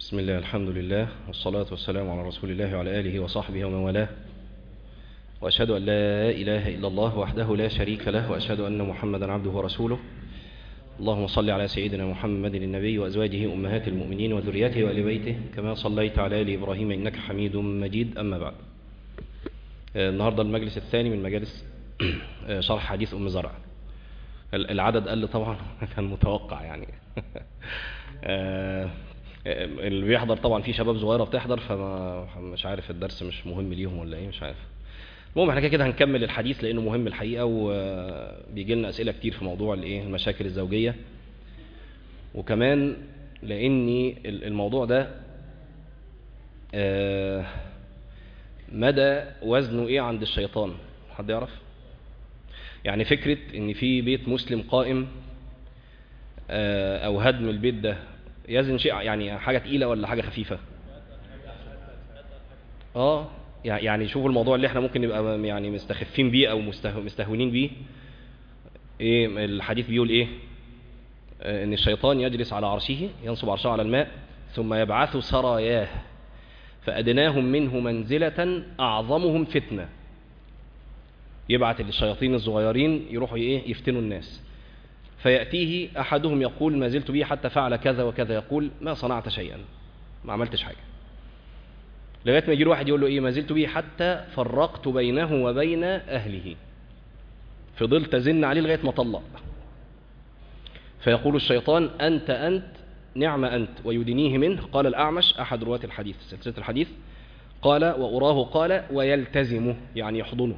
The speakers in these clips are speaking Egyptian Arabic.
بسم الله الحمد لله والصلاة والسلام على رسول الله وعلى آله وصحبه ومن والاه وأشهد أن لا إله إلا الله وحده لا شريك له وأشهد أن محمدا عبده ورسوله اللهم صل على سيدنا محمد النبي وأزواجه أمهات المؤمنين وذريته وآل بيته كما صليت على آل إبراهيم إنك حميد مجيد أما بعد النهاردة المجلس الثاني من مجالس شرح حديث أم زرع العدد قل طبعا كان متوقع يعني اللي بيحضر طبعا في شباب صغيرة بتحضر فما مش عارف الدرس مش مهم ليهم ولا ايه مش عارف المهم احنا كده كده هنكمل الحديث لانه مهم الحقيقة وبيجي لنا اسئلة كتير في موضوع الايه المشاكل الزوجية وكمان لاني الموضوع ده مدى وزنه ايه عند الشيطان حد يعرف يعني فكرة ان في بيت مسلم قائم او هدم البيت ده يزن شيء يعني حاجة تقيلة ولا حاجة خفيفة اه يعني شوفوا الموضوع اللي احنا ممكن نبقى يعني مستخفين بيه او مستهونين بيه ايه الحديث بيقول ايه ان الشيطان يجلس على عرشه ينصب عرشه على الماء ثم يبعث سراياه فأدناهم منه منزلة أعظمهم فتنة يبعث الشياطين الصغيرين يروحوا ايه يفتنوا الناس فيأتيه أحدهم يقول ما زلت به حتى فعل كذا وكذا يقول ما صنعت شيئا ما عملتش حاجة لغاية ما يجي واحد يقول له إيه ما زلت به حتى فرقت بينه وبين أهله فضلت أزن عليه لغاية ما طلق فيقول الشيطان أنت أنت نعم أنت ويدنيه منه قال الأعمش أحد رواة الحديث سلسلة الحديث قال وأراه قال ويلتزمه يعني يحضنه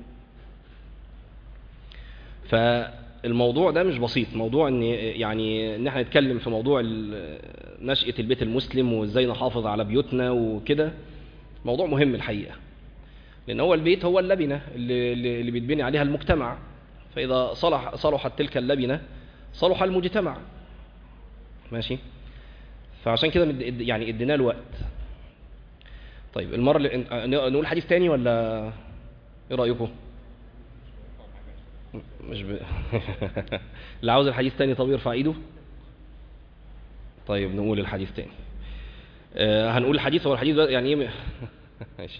ف الموضوع ده مش بسيط موضوع ان يعني ان احنا نتكلم في موضوع نشأة البيت المسلم وازاي نحافظ على بيوتنا وكده موضوع مهم الحقيقة لان هو البيت هو اللبنة اللي, اللي بيتبني عليها المجتمع فاذا صلح صلحت تلك اللبنة صلح المجتمع ماشي فعشان كده يعني ادينا له وقت طيب المرة اللي نقول حديث تاني ولا ايه رأيكم مش ب... اللي عاوز الحديث تاني طب يرفع ايده طيب نقول الحديث تاني آه هنقول الحديث هو الحديث ده يعني ايه ماشي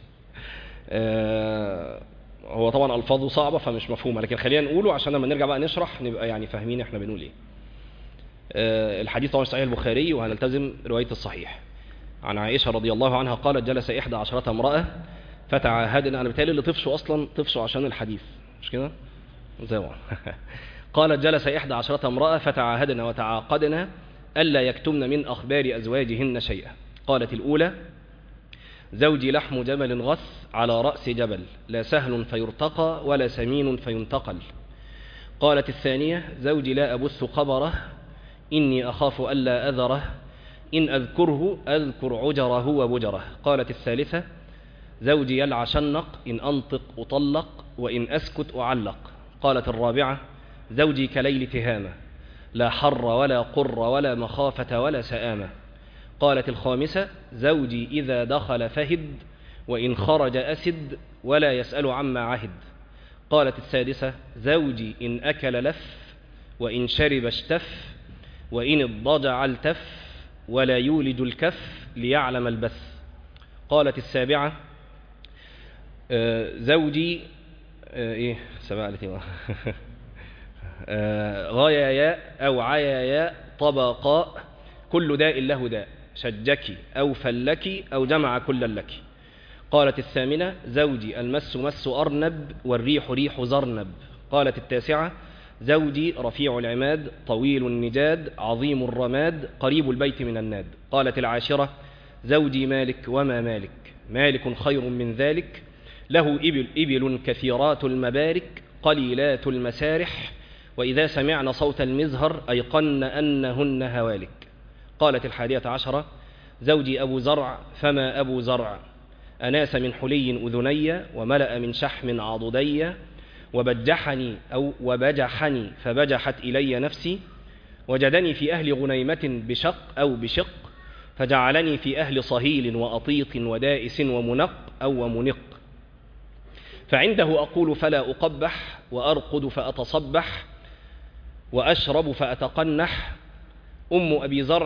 آه هو طبعا الفاظه صعبه فمش مفهومه لكن خلينا نقوله عشان لما نرجع بقى نشرح نبقى يعني فاهمين احنا بنقول ايه آه الحديث طبعا صحيح البخاري وهنلتزم روايه الصحيح عن عائشه رضي الله عنها قالت جلس احدى عشرة امراه فتعاهدنا انا بتهيألي اللي طفشوا اصلا طفشوا عشان الحديث مش كده زوى قالت جلس إحدى عشرة امرأة فتعاهدنا وتعاقدنا ألا يكتمن من أخبار أزواجهن شيئا قالت الأولى زوجي لحم جبل غث على رأس جبل لا سهل فيرتقى ولا سمين فينتقل قالت الثانية زوجي لا أبث قبره إني أخاف ألا أذره إن أذكره أذكر عجره وبجره قالت الثالثة زوجي يلعى شنق إن أنطق أطلق وإن أسكت أعلق قالت الرابعة زوجي كليل تهامة لا حر ولا قر ولا مخافة ولا سآمة قالت الخامسة زوجي إذا دخل فهد وإن خرج أسد ولا يسأل عما عهد قالت السادسة زوجي إن أكل لف وإن شرب اشتف وإن اضطجع التف ولا يولج الكف ليعلم البث قالت السابعة زوجي ايه سبع ايه غايايا او عيايا طبقاء كل داء له داء شجك او فلك او جمع كلا لك قالت الثامنة زوجي المس مس أرنب والريح ريح زرنب قالت التاسعة زوجي رفيع العماد طويل النجاد عظيم الرماد قريب البيت من الناد قالت العاشرة زوجي مالك وما مالك مالك خير من ذلك له إبل, إبل كثيرات المبارك قليلات المسارح وإذا سمعن صوت المزهر أيقن أنهن هوالك قالت الحادية عشرة زوجي أبو زرع فما أبو زرع أناس من حلي أذني وملأ من شحم عضدي وبجحني أو وبجحني فبجحت إلي نفسي وجدني في أهل غنيمة بشق أو بشق فجعلني في أهل صهيل وأطيط ودائس ومنق أو ومنق فعنده أقول فلا أقبح وأرقد فأتصبح وأشرب فأتقنح أم أبي زرع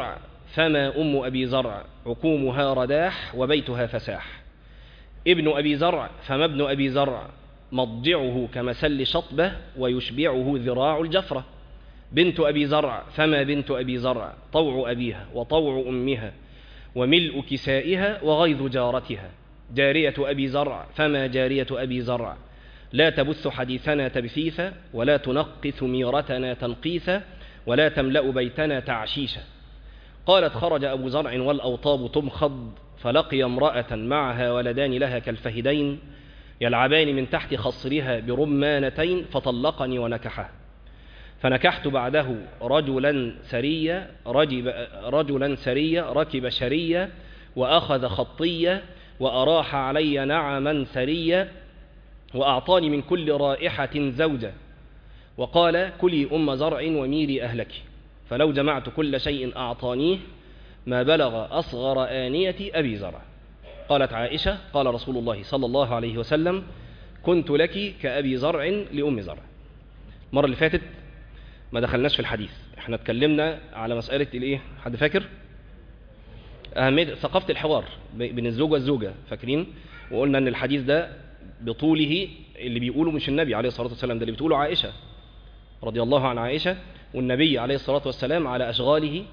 فما أم أبي زرع عكومها رداح وبيتها فساح ابن أبي زرع فما ابن أبي زرع مضجعه كمسل شطبة ويشبعه ذراع الجفرة بنت أبي زرع فما بنت أبي زرع طوع أبيها وطوع أمها وملء كسائها وغيظ جارتها جارية أبي زرع فما جارية أبي زرع لا تبث حديثنا تبثيثا ولا تنقث ميرتنا تنقيثا ولا تملأ بيتنا تعشيشا قالت خرج أبو زرع والأوطاب تمخض فلقي امرأة معها ولدان لها كالفهدين يلعبان من تحت خصرها برمانتين فطلقني ونكحه فنكحت بعده رجلا سريا رجب رجلا سريا ركب شريا وأخذ خطية وأراح علي نعما سريا وأعطاني من كل رائحة زوجة وقال كلي أم زرع وميري أهلك فلو جمعت كل شيء أعطانيه ما بلغ أصغر آنية أبي زرع قالت عائشة قال رسول الله صلى الله عليه وسلم كنت لك كأبي زرع لأم زرع المرة اللي فاتت ما دخلناش في الحديث احنا اتكلمنا على مسألة الايه حد فاكر أهمية ثقافة الحوار بين الزوج والزوجة فاكرين وقلنا ان الحديث ده بطوله اللي بيقوله مش النبي عليه الصلاة والسلام ده اللي بتقوله عائشة رضي الله عن عائشة والنبي عليه الصلاة والسلام على أشغاله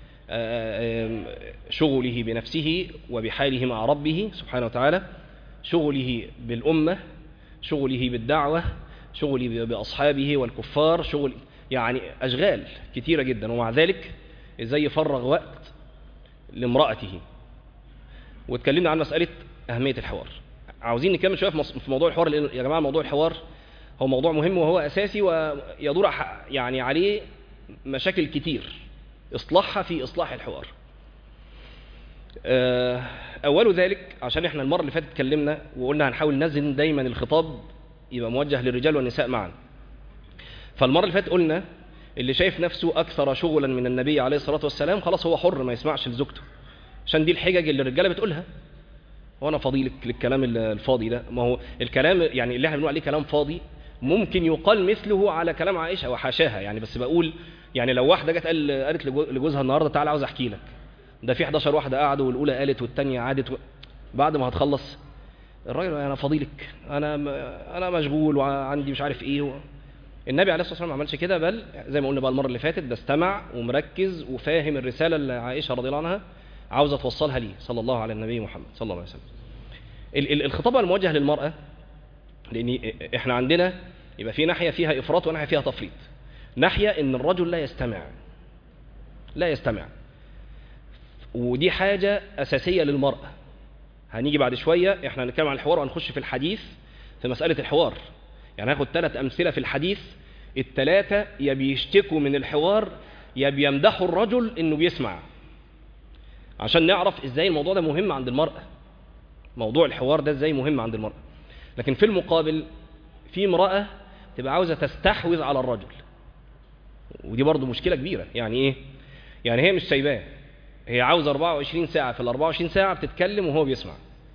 شغله بنفسه وبحاله مع ربه سبحانه وتعالى شغله بالأمة شغله بالدعوة شغله بأصحابه والكفار شغل يعني أشغال كتيرة جدا ومع ذلك إزاي يفرغ وقت لامرأته واتكلمنا عن مسألة أهمية الحوار عاوزين نكمل شوية في موضوع الحوار لأن يا جماعة موضوع الحوار هو موضوع مهم وهو أساسي ويدور يعني عليه مشاكل كتير إصلاحها في إصلاح الحوار أول ذلك عشان احنا المرة اللي فاتت اتكلمنا وقلنا هنحاول نزن دايما الخطاب يبقى موجه للرجال والنساء معا فالمرة اللي فاتت قلنا اللي شايف نفسه أكثر شغلا من النبي عليه الصلاة والسلام خلاص هو حر ما يسمعش لزوجته عشان دي الحجج اللي الرجالة بتقولها هو أنا فاضي للكلام الفاضي ده ما هو الكلام يعني اللي احنا بنقول عليه كلام فاضي ممكن يقال مثله على كلام عائشة وحاشاها يعني بس بقول يعني لو واحدة جت قال قالت لجوزها النهاردة تعالى عاوز أحكي لك ده في 11 واحدة قعدوا والأولى قالت والتانية عادت و... بعد ما هتخلص الراجل أنا فاضيلك أنا أنا مشغول وعندي مش عارف إيه و... النبي عليه الصلاة والسلام ما عملش كده بل زي ما قلنا بقى المرة اللي فاتت ده استمع ومركز وفاهم الرسالة اللي عائشة رضي الله عنها عاوزة توصلها ليه صلى الله على النبي محمد صلى الله عليه وسلم الخطاب الموجه للمرأة لأن احنا عندنا يبقى في ناحية فيها إفراط وناحية فيها تفريط ناحية إن الرجل لا يستمع لا يستمع ودي حاجة أساسية للمرأة هنيجي بعد شوية احنا هنتكلم عن الحوار وهنخش في الحديث في مسألة الحوار يعني هاخد ثلاث أمثلة في الحديث الثلاثة يا بيشتكوا من الحوار يا بيمدحوا الرجل إنه بيسمع عشان نعرف إزاي الموضوع ده مهم عند المرأة موضوع الحوار ده إزاي مهم عند المرأة لكن في المقابل في امرأة تبقى عاوزة تستحوذ على الرجل ودي برضو مشكلة كبيرة يعني إيه يعني هي مش سايباه هي عاوزة 24 ساعة في ال 24 ساعة بتتكلم وهو بيسمع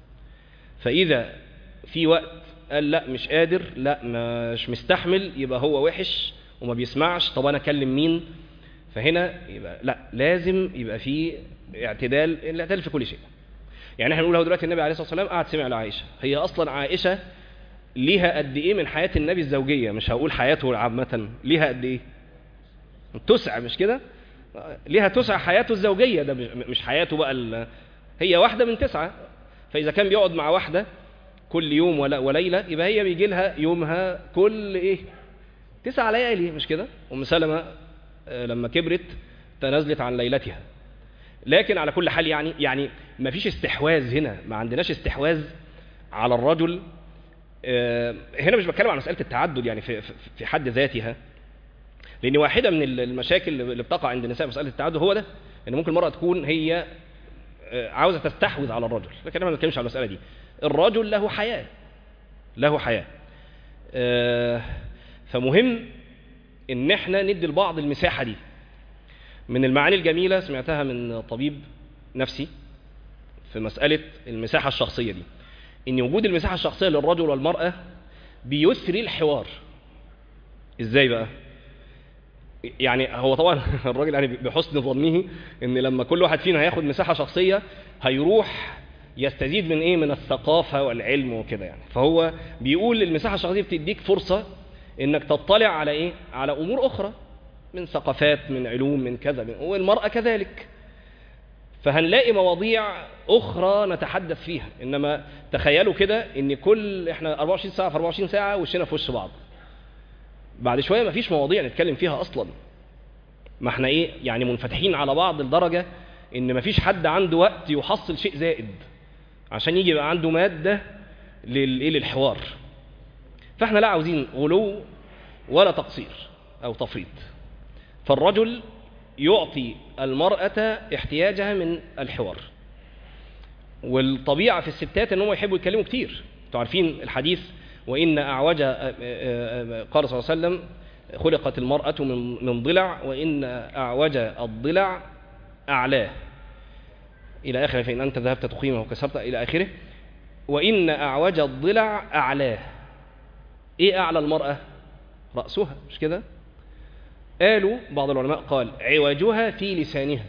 فإذا في وقت قال لا مش قادر لا مش مستحمل يبقى هو وحش وما بيسمعش طب انا اكلم مين فهنا يبقى لا لازم يبقى في اعتدال الاعتدال في كل شيء يعني احنا بنقول هو دلوقتي النبي عليه الصلاه والسلام قعد سمع لعائشه هي اصلا عائشه ليها قد ايه من حياه النبي الزوجيه مش هقول حياته عامه ليها قد ايه تسع مش كده ليها تسع حياته الزوجيه ده مش حياته بقى ال... هي واحده من تسعه فاذا كان بيقعد مع واحده كل يوم ولا وليلة يبقى هي بيجي لها يومها كل ايه تسع ليالي مش كده ام سلمة لما كبرت تنازلت عن ليلتها لكن على كل حال يعني يعني ما فيش استحواذ هنا ما عندناش استحواذ على الرجل هنا مش بتكلم عن مسألة التعدد يعني في, في حد ذاتها لأن واحدة من المشاكل اللي بتقع عند النساء مسألة التعدد هو ده إن ممكن المرأة تكون هي عاوزة تستحوذ على الرجل لكن أنا ما بتكلمش على المسألة دي الرجل له حياة له حياة فمهم ان احنا ندي لبعض المساحة دي من المعاني الجميلة سمعتها من طبيب نفسي في مسألة المساحة الشخصية دي ان وجود المساحة الشخصية للرجل والمرأة بيثري الحوار ازاي بقى يعني هو طبعا الراجل يعني بحسن ظنه ان لما كل واحد فينا هياخد مساحه شخصيه هيروح يستزيد من ايه من الثقافه والعلم وكده يعني فهو بيقول المساحه الشخصيه بتديك فرصه انك تطلع على ايه على امور اخرى من ثقافات من علوم من كذا من والمراه كذلك فهنلاقي مواضيع اخرى نتحدث فيها انما تخيلوا كده ان كل احنا 24 ساعه في 24 ساعه وشنا في وش بعض بعد شويه مفيش مواضيع نتكلم فيها اصلا ما احنا ايه يعني منفتحين على بعض لدرجه ان مفيش حد عنده وقت يحصل شيء زائد عشان يجي يبقى عنده ماده للايه للحوار فاحنا لا عاوزين غلو ولا تقصير او تفريط فالرجل يعطي المرأة احتياجها من الحوار والطبيعة في الستات انهم يحبوا يتكلموا كتير انتوا عارفين الحديث وإن أعوج قال صلى الله عليه وسلم خلقت المرأة من من ضلع وإن أعوج الضلع أعلاه إلى آخره فإن أنت ذهبت تقيمه وكسرت إلى آخره وإن أعوج الضلع أعلاه إيه أعلى المرأة رأسها مش كده قالوا بعض العلماء قال عوجها في لسانها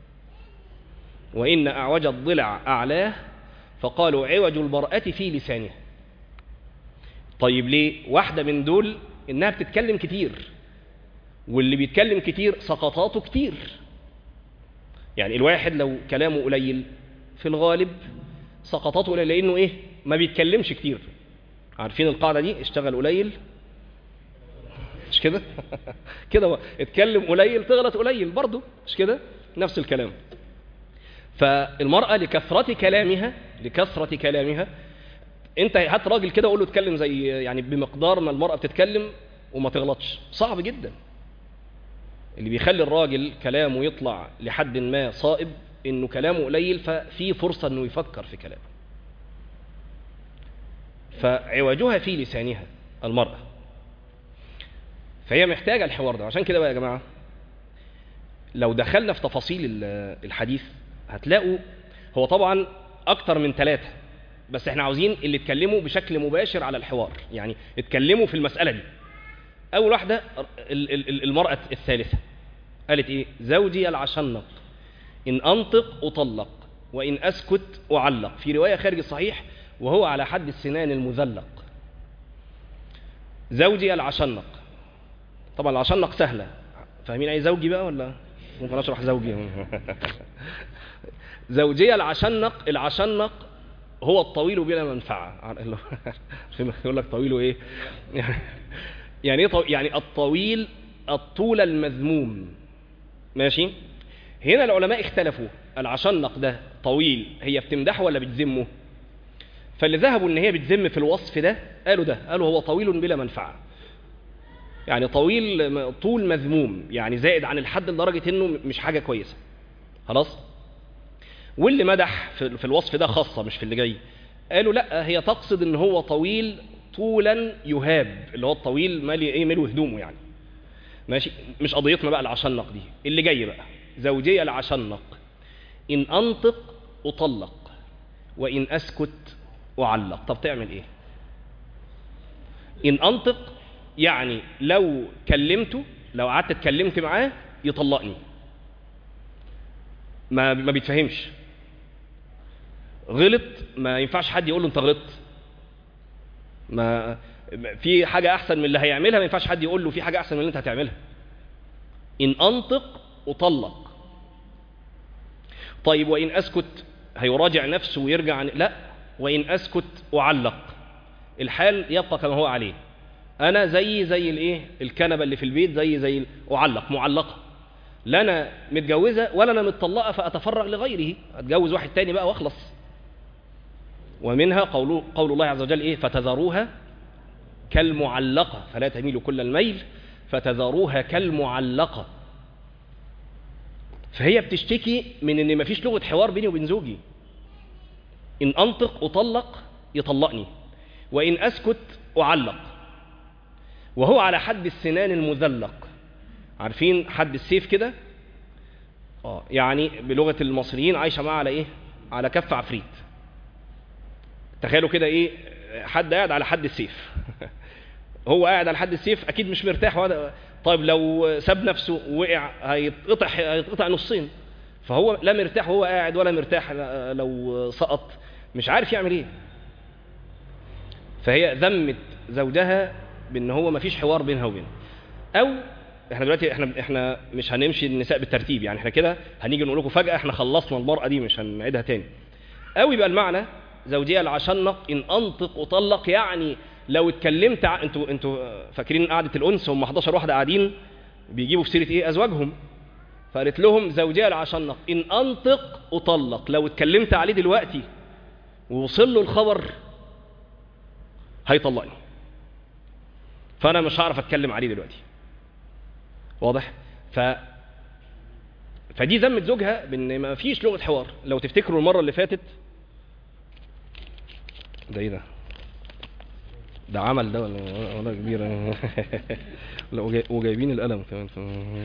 وإن أعوج الضلع أعلاه فقالوا عوج المرأة في لسانها طيب ليه واحدة من دول إنها بتتكلم كتير واللي بيتكلم كتير سقطاته كتير يعني الواحد لو كلامه قليل في الغالب سقطاته قليل لأنه إيه ما بيتكلمش كتير عارفين القاعدة دي اشتغل قليل مش كده كده اتكلم قليل تغلط قليل برضه مش كده نفس الكلام فالمرأة لكثرة كلامها لكثرة كلامها انت هات راجل كده وقول له اتكلم زي يعني بمقدار ما المرأة بتتكلم وما تغلطش صعب جدا اللي بيخلي الراجل كلامه يطلع لحد ما صائب انه كلامه قليل ففي فرصة انه يفكر في كلامه فعوجها في لسانها المرأة فهي محتاجة الحوار ده عشان كده بقى يا جماعة لو دخلنا في تفاصيل الحديث هتلاقوا هو طبعا أكتر من ثلاثة بس احنا عاوزين اللي اتكلموا بشكل مباشر على الحوار يعني اتكلموا في المسألة دي أول واحدة المرأة الثالثة قالت إيه زوجي العشنق إن أنطق أطلق وإن أسكت أعلق في رواية خارج الصحيح وهو على حد السنان المذلق زوجي العشنق طبعا العشنق سهلة فاهمين أي زوجي بقى ولا ممكن أشرح زوجي زوجي العشنق العشنق هو الطويل بلا منفعة يقول لك طويل ايه يعني ايه طو... يعني الطويل الطول المذموم ماشي هنا العلماء اختلفوا العشنق ده طويل هي بتمدحه ولا بتذمه فاللي ذهبوا ان هي بتذم في الوصف ده قالوا ده قالوا هو طويل بلا منفعة يعني طويل طول مذموم يعني زائد عن الحد لدرجة انه مش حاجة كويسة خلاص واللي مدح في الوصف ده خاصة مش في اللي جاي قالوا لا هي تقصد ان هو طويل طولا يهاب اللي هو الطويل مالي ايه ملو هدومه يعني ماشي مش قضيتنا بقى العشنق دي اللي جاي بقى زوجية العشنق ان انطق اطلق وان اسكت اعلق طب تعمل ايه ان انطق يعني لو كلمته لو قعدت اتكلمت معاه يطلقني ما ما بيتفهمش غلط ما ينفعش حد يقول له انت غلطت ما في حاجة أحسن من اللي هيعملها ما ينفعش حد يقول له في حاجة أحسن من اللي أنت هتعملها إن أنطق أطلق طيب وإن أسكت هيراجع نفسه ويرجع عن لا وإن أسكت أعلق الحال يبقى كما هو عليه أنا زي زي الإيه الكنبة اللي في البيت زي زي أعلق معلقة لا أنا متجوزة ولا أنا متطلقة فأتفرغ لغيره أتجوز واحد تاني بقى وأخلص ومنها قول, قول الله عز وجل إيه فتذروها كالمعلقة فلا تميل كل الميل فتذروها كالمعلقة فهي بتشتكي من ان مفيش لغة حوار بيني وبين زوجي ان انطق اطلق يطلقني وان اسكت اعلق وهو على حد السنان المذلق عارفين حد السيف كده اه يعني بلغة المصريين عايشة معاه على ايه على كف عفريت تخيلوا كده ايه حد قاعد على حد السيف هو قاعد على حد السيف اكيد مش مرتاح طيب لو ساب نفسه ووقع هيتقطع هيتقطع نصين فهو لا مرتاح وهو قاعد ولا مرتاح لو سقط مش عارف يعمل ايه فهي ذمت زوجها بان هو مفيش حوار بينها وبينه او احنا دلوقتي احنا احنا مش هنمشي النساء بالترتيب يعني احنا كده هنيجي نقول لكم فجاه احنا خلصنا المراه دي مش هنعيدها تاني او يبقى المعنى زوجيه العشنق ان انطق اطلق يعني لو اتكلمت ع... انتوا انتوا فاكرين قعده الانس هم 11 واحده قاعدين بيجيبوا في سيره ايه ازواجهم فقالت لهم زوجيه العشنق ان انطق اطلق لو اتكلمت عليه دلوقتي ووصل له الخبر هيطلقني فانا مش هعرف اتكلم عليه دلوقتي واضح ف فدي ذمت زوجها بان ما فيش لغه حوار لو تفتكروا المره اللي فاتت ده ايه ده ده عمل ده ولا ولا كبير لا وجاي- وجايبين القلم كمان ف...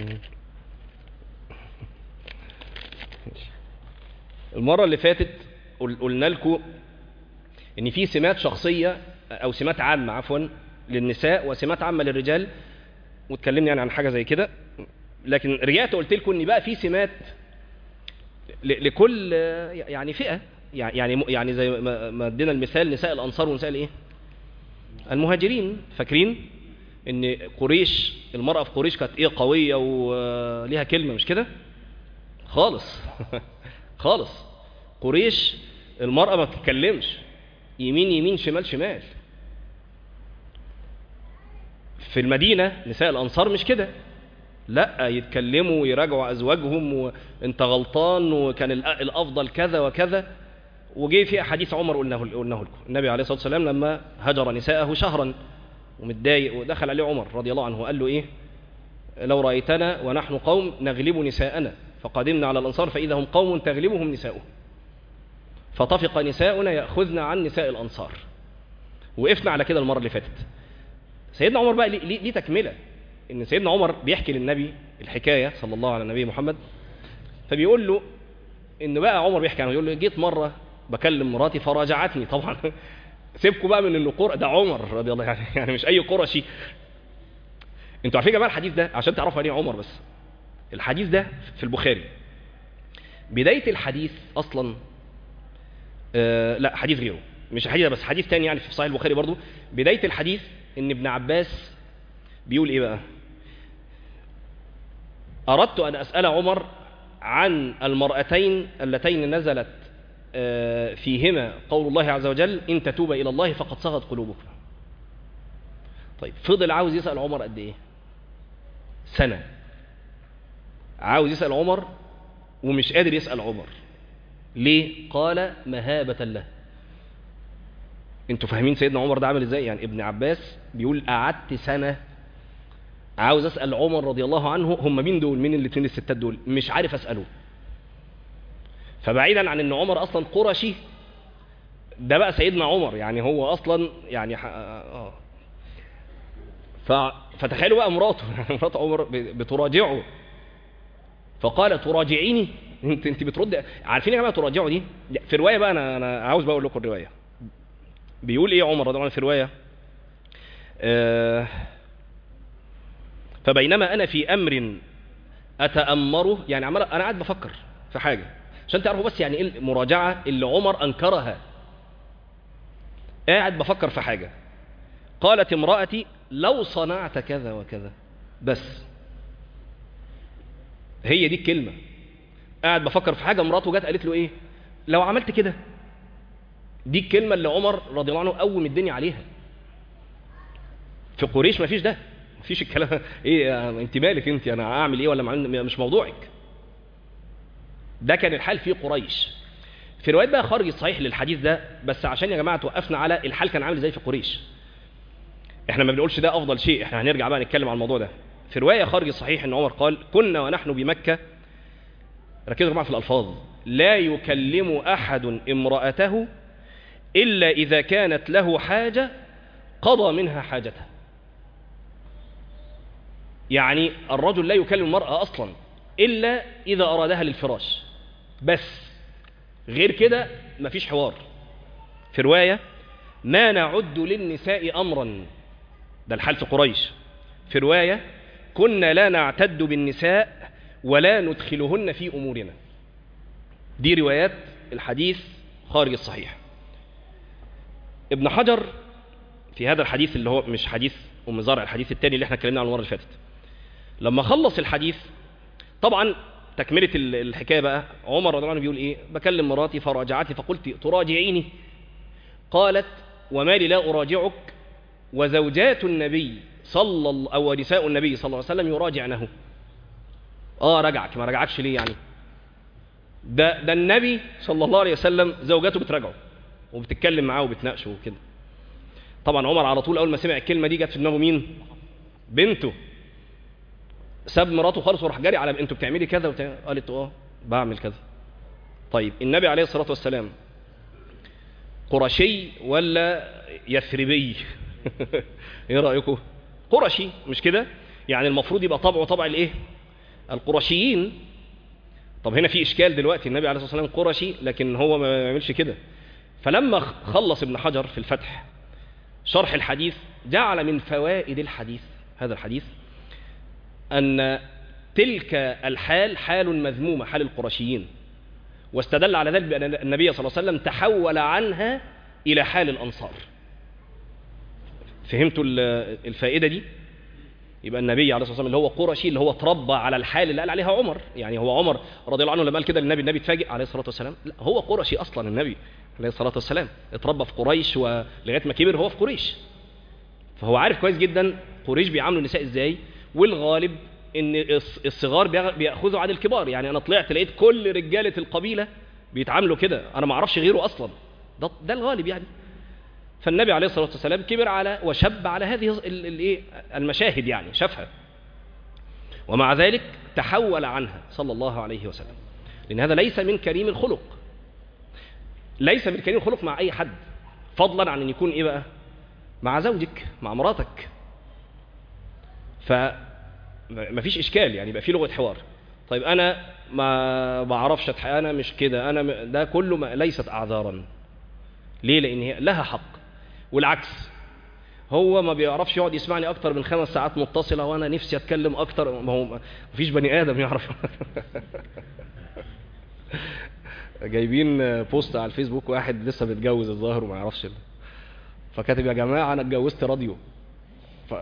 المره اللي فاتت قل- قلنا لكم ان في سمات شخصيه او سمات عامه عفوا للنساء وسمات عامه للرجال واتكلمنا يعني عن حاجه زي كده لكن رجعت قلت لكم ان بقى في سمات ل- لكل يعني فئه يعني يعني زي ما ما ادينا المثال نساء الانصار ونساء الايه المهاجرين فاكرين ان قريش المراه في قريش كانت ايه قويه وليها كلمه مش كده خالص خالص قريش المراه ما بتتكلمش يمين يمين شمال شمال في المدينة نساء الأنصار مش كده لا يتكلموا ويراجعوا أزواجهم وانت غلطان وكان الأ- الأفضل كذا وكذا وجي في حديث عمر قلناه قلناه لكم النبي عليه الصلاة والسلام لما هجر نساءه شهرا ومتضايق ودخل عليه عمر رضي الله عنه وقال له إيه لو رأيتنا ونحن قوم نغلب نساءنا فقدمنا على الأنصار فإذا هم قوم تغلبهم نساؤهم فطفق نساؤنا يأخذن عن نساء الأنصار وقفنا على كده المرة اللي فاتت سيدنا عمر بقى ليه, ليه ليه تكملة ان سيدنا عمر بيحكي للنبي الحكاية صلى الله على النبي محمد فبيقول له ان بقى عمر بيحكي عنه يقول له جيت مرة بكلم مراتي فراجعتني طبعا سيبكوا بقى من انه قرى ده عمر رضي الله عنه يعني مش اي قرشي انتوا عارفين يا جماعه الحديث ده عشان تعرفوا يعني إيه عمر بس الحديث ده في البخاري بداية الحديث اصلا آه لا حديث غيره مش حديث ده بس حديث تاني يعني في صحيح البخاري برضو بداية الحديث ان ابن عباس بيقول ايه بقى اردت ان اسأل عمر عن المرأتين اللتين نزلت آه، فيهما قول الله عز وجل ان تتوبا الى الله فقد صغت قلوبكما طيب فضل عاوز يسأل عمر قد ايه سنة عاوز يسأل عمر ومش قادر يسأل عمر ليه قال مهابة له انتوا فاهمين سيدنا عمر ده عامل ازاي يعني ابن عباس بيقول قعدت سنة عاوز اسأل عمر رضي الله عنه هم مين دول مين الاثنين الستات دول مش عارف اسأله فبعيدا عن ان عمر اصلا قرشي ده بقى سيدنا عمر يعني هو اصلا يعني ح... اه ف... فتخيلوا بقى مراته مرات عمر ب- بتراجعه فقال تراجعيني انت انت بترد عارفين يا جماعه تراجعوا دي في روايه بقى انا انا عاوز بقى اقول لكم الروايه بيقول ايه عمر رضي الله عنه في روايه آه فبينما انا في امر اتامره يعني عمال انا قاعد بفكر في حاجه عشان تعرفوا بس يعني ايه المراجعه اللي عمر انكرها قاعد بفكر في حاجه قالت امرأتي لو صنعت كذا وكذا بس هي دي الكلمة قاعد بفكر في حاجة مراته جت قالت له ايه لو عملت كده دي الكلمة اللي عمر رضي الله عنه قوم الدنيا عليها في قريش مفيش ده مفيش الكلام ايه يا- انت مالك انت انا اعمل ايه ولا معمل- مش موضوعك ده كان الحال في قريش في روايات بقى خارج الصحيح للحديث ده بس عشان يا جماعه توقفنا على الحال كان عامل ازاي في قريش احنا ما بنقولش ده افضل شيء احنا هنرجع بقى نتكلم عن الموضوع ده في روايه خارج الصحيح ان عمر قال كنا ونحن بمكه ركزوا يا جماعه في الالفاظ لا يكلم احد امراته الا اذا كانت له حاجه قضى منها حاجته يعني الرجل لا يكلم المراه اصلا الا اذا ارادها للفراش بس غير كده مفيش حوار في روايه ما نعد للنساء امرا ده الحال في قريش في روايه كنا لا نعتد بالنساء ولا ندخلهن في أمورنا دي روايات الحديث خارج الصحيح ابن حجر في هذا الحديث اللي هو مش حديث أم زرع الحديث الثاني اللي احنا اتكلمنا عنه المرة اللي فاتت لما خلص الحديث طبعا تكملة الحكاية بقى عمر رضي الله عنه بيقول ايه بكلم مراتي فراجعتي فقلت تراجعيني قالت وما لي لا أراجعك وزوجات النبي صلى الله أو نساء النبي صلى الله عليه وسلم يراجعنه اه رجعك ما رجعكش ليه يعني ده ده النبي صلى الله عليه وسلم زوجاته بتراجعه وبتتكلم معاه وبتناقشه وكده طبعا عمر على طول اول ما سمع الكلمه دي جت في دماغه مين بنته ساب مراته خالص وراح جاري على انتوا بتعملي كذا وبتعملي قالت اه بعمل كذا طيب النبي عليه الصلاه والسلام قرشي ولا يثربي ايه رايكم قرشي مش كده يعني المفروض يبقى طبعه طبع الايه القرشيين طب هنا في اشكال دلوقتي النبي عليه الصلاه والسلام قرشي لكن هو ما يعملش كده فلما خلص ابن حجر في الفتح شرح الحديث جعل من فوائد الحديث هذا الحديث أن تلك الحال حال مذمومة حال القرشيين واستدل على ذلك بأن النبي صلى الله عليه وسلم تحول عنها إلى حال الأنصار فهمتوا الفائدة دي يبقى النبي عليه الصلاه والسلام اللي هو قرشي اللي هو اتربى على الحال اللي قال عليها عمر يعني هو عمر رضي الله عنه لما قال كده للنبي النبي اتفاجئ عليه الصلاه والسلام لا هو قرشي اصلا النبي عليه الصلاه والسلام اتربى في قريش ولغايه ما كبر هو في قريش فهو عارف كويس جدا قريش بيعاملوا النساء ازاي والغالب ان الصغار بياخذوا عن الكبار يعني انا طلعت لقيت كل رجاله القبيله بيتعاملوا كده انا ما اعرفش غيره اصلا ده ده الغالب يعني فالنبي عليه الصلاه والسلام كبر على وشب على هذه الايه المشاهد يعني شافها ومع ذلك تحول عنها صلى الله عليه وسلم لان هذا ليس من كريم الخلق ليس من كريم الخلق مع اي حد فضلا عن ان يكون ايه بقى مع زوجك مع مراتك ف ما فيش اشكال يعني يبقى في لغه حوار طيب انا ما بعرفش انا مش كده انا م... ده كله ما ليست اعذارا ليه لان هي لها حق والعكس هو ما بيعرفش يقعد يسمعني اكتر من خمس ساعات متصله وانا نفسي اتكلم اكتر ما هو مفيش بني ادم يعرف جايبين بوست على الفيسبوك واحد لسه بيتجوز الظاهر وما يعرفش فكاتب يا جماعه انا اتجوزت راديو ف...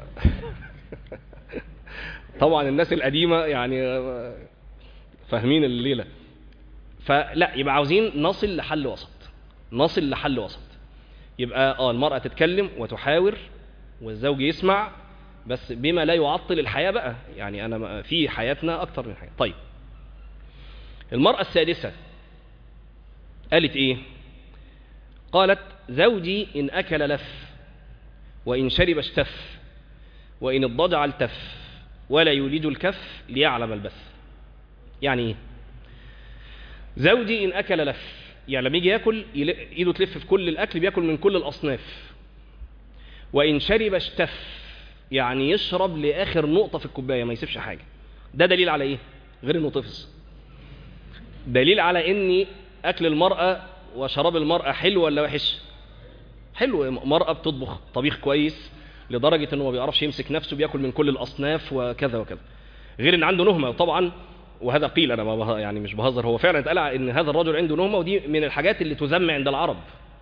طبعا الناس القديمه يعني فاهمين الليله فلا يبقى عاوزين نصل لحل وسط نصل لحل وسط يبقى اه المرأة تتكلم وتحاور والزوج يسمع بس بما لا يعطل الحياة بقى يعني أنا في حياتنا أكتر من حياة طيب المرأة السادسة قالت إيه قالت زوجي إن أكل لف وإن شرب اشتف وإن اضطجع التف ولا يولد الكف ليعلم البث يعني إيه زوجي إن أكل لف يعني لما يجي ياكل ايده تلف في كل الاكل بياكل من كل الاصناف وان شرب اشتف يعني يشرب لاخر نقطه في الكوبايه ما يسيبش حاجه ده دليل على ايه غير انه طفس دليل على ان اكل المراه وشراب المراه حلو ولا وحش حلو مرأة بتطبخ طبيخ كويس لدرجة انه ما بيعرفش يمسك نفسه بياكل من كل الاصناف وكذا وكذا غير ان عنده نهمة طبعا وهذا قيل انا ما يعني مش بهزر هو فعلا اتقال ان هذا الرجل عنده نهمه ودي من الحاجات اللي تذم عند العرب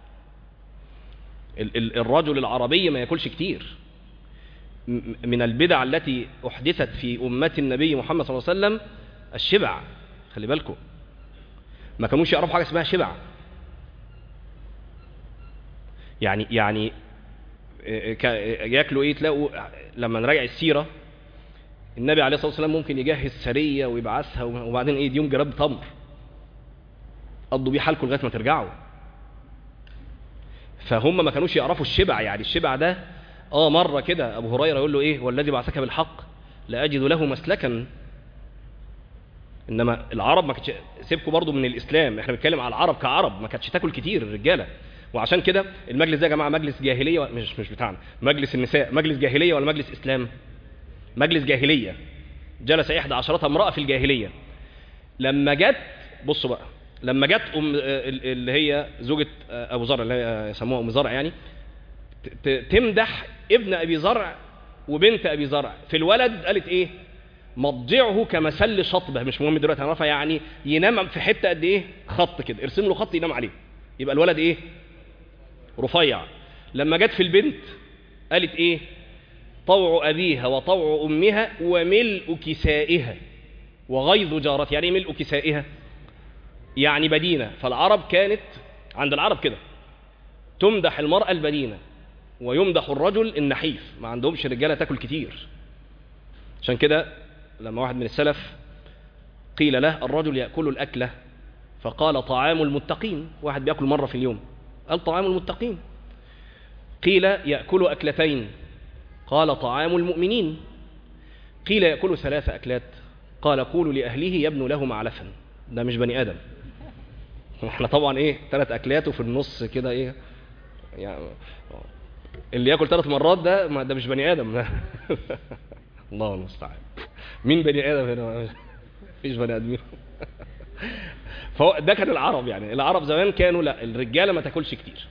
ال ال الرجل العربي ما ياكلش كتير من البدع التي احدثت في امه النبي محمد صلى الله عليه وسلم الشبع خلي بالكم ما كانوش يعرفوا حاجه اسمها شبع يعني يعني ياكلوا ايه تلاقوا لما نراجع السيره النبي عليه الصلاه والسلام ممكن يجهز سريه ويبعثها وبعدين ايه يوم جراب تمر قضوا بيه حالكم لغايه ما ترجعوا فهم ما كانوش يعرفوا الشبع يعني الشبع ده اه مره كده ابو هريره يقول له ايه والذي بعثك بالحق لاجد له مسلكا انما العرب ما كانتش سيبكوا برضو من الاسلام احنا بنتكلم على العرب كعرب ما كانتش تاكل كتير الرجاله وعشان كده المجلس ده يا جماعه مجلس جاهليه مش مش بتاعنا مجلس النساء مجلس جاهليه ولا مجلس اسلام مجلس جاهلية جلس إحدى عشرة امرأة في الجاهلية لما جت بصوا بقى لما جت أم اللي هي زوجة أبو زرع اللي هي يسموها أم زرع يعني تمدح ابن أبي زرع وبنت ابي زرع في الولد قالت ايه مضجعه كمسل شطبه مش مهم دلوقتي هنعرفها يعني ينام في حته قد ايه خط كده ارسم له خط ينام عليه يبقى الولد ايه رفيع لما جت في البنت قالت ايه طوع ابيها وطوع امها وملء كسائها وغيظ جارتها يعني ايه ملء كسائها يعني بدينه فالعرب كانت عند العرب كده تمدح المراه البدينه ويمدح الرجل النحيف ما عندهمش رجاله تاكل كتير عشان كده لما واحد من السلف قيل له الرجل ياكل الاكله فقال طعام المتقين واحد بياكل مره في اليوم قال طعام المتقين قيل ياكل اكلتين قال طعام المؤمنين قيل ياكل ثلاث اكلات قال قولوا لاهله يبنوا له معلفا ده مش بني ادم احنا طبعا ايه ثلاث اكلات وفي النص كده ايه يعني اللي ياكل ثلاث مرات ده ما ده مش بني ادم ده الله المستعان مين بني ادم هنا مفيش بني ادمين فهو ده كان العرب يعني العرب زمان كانوا لا الرجاله ما تاكلش كتير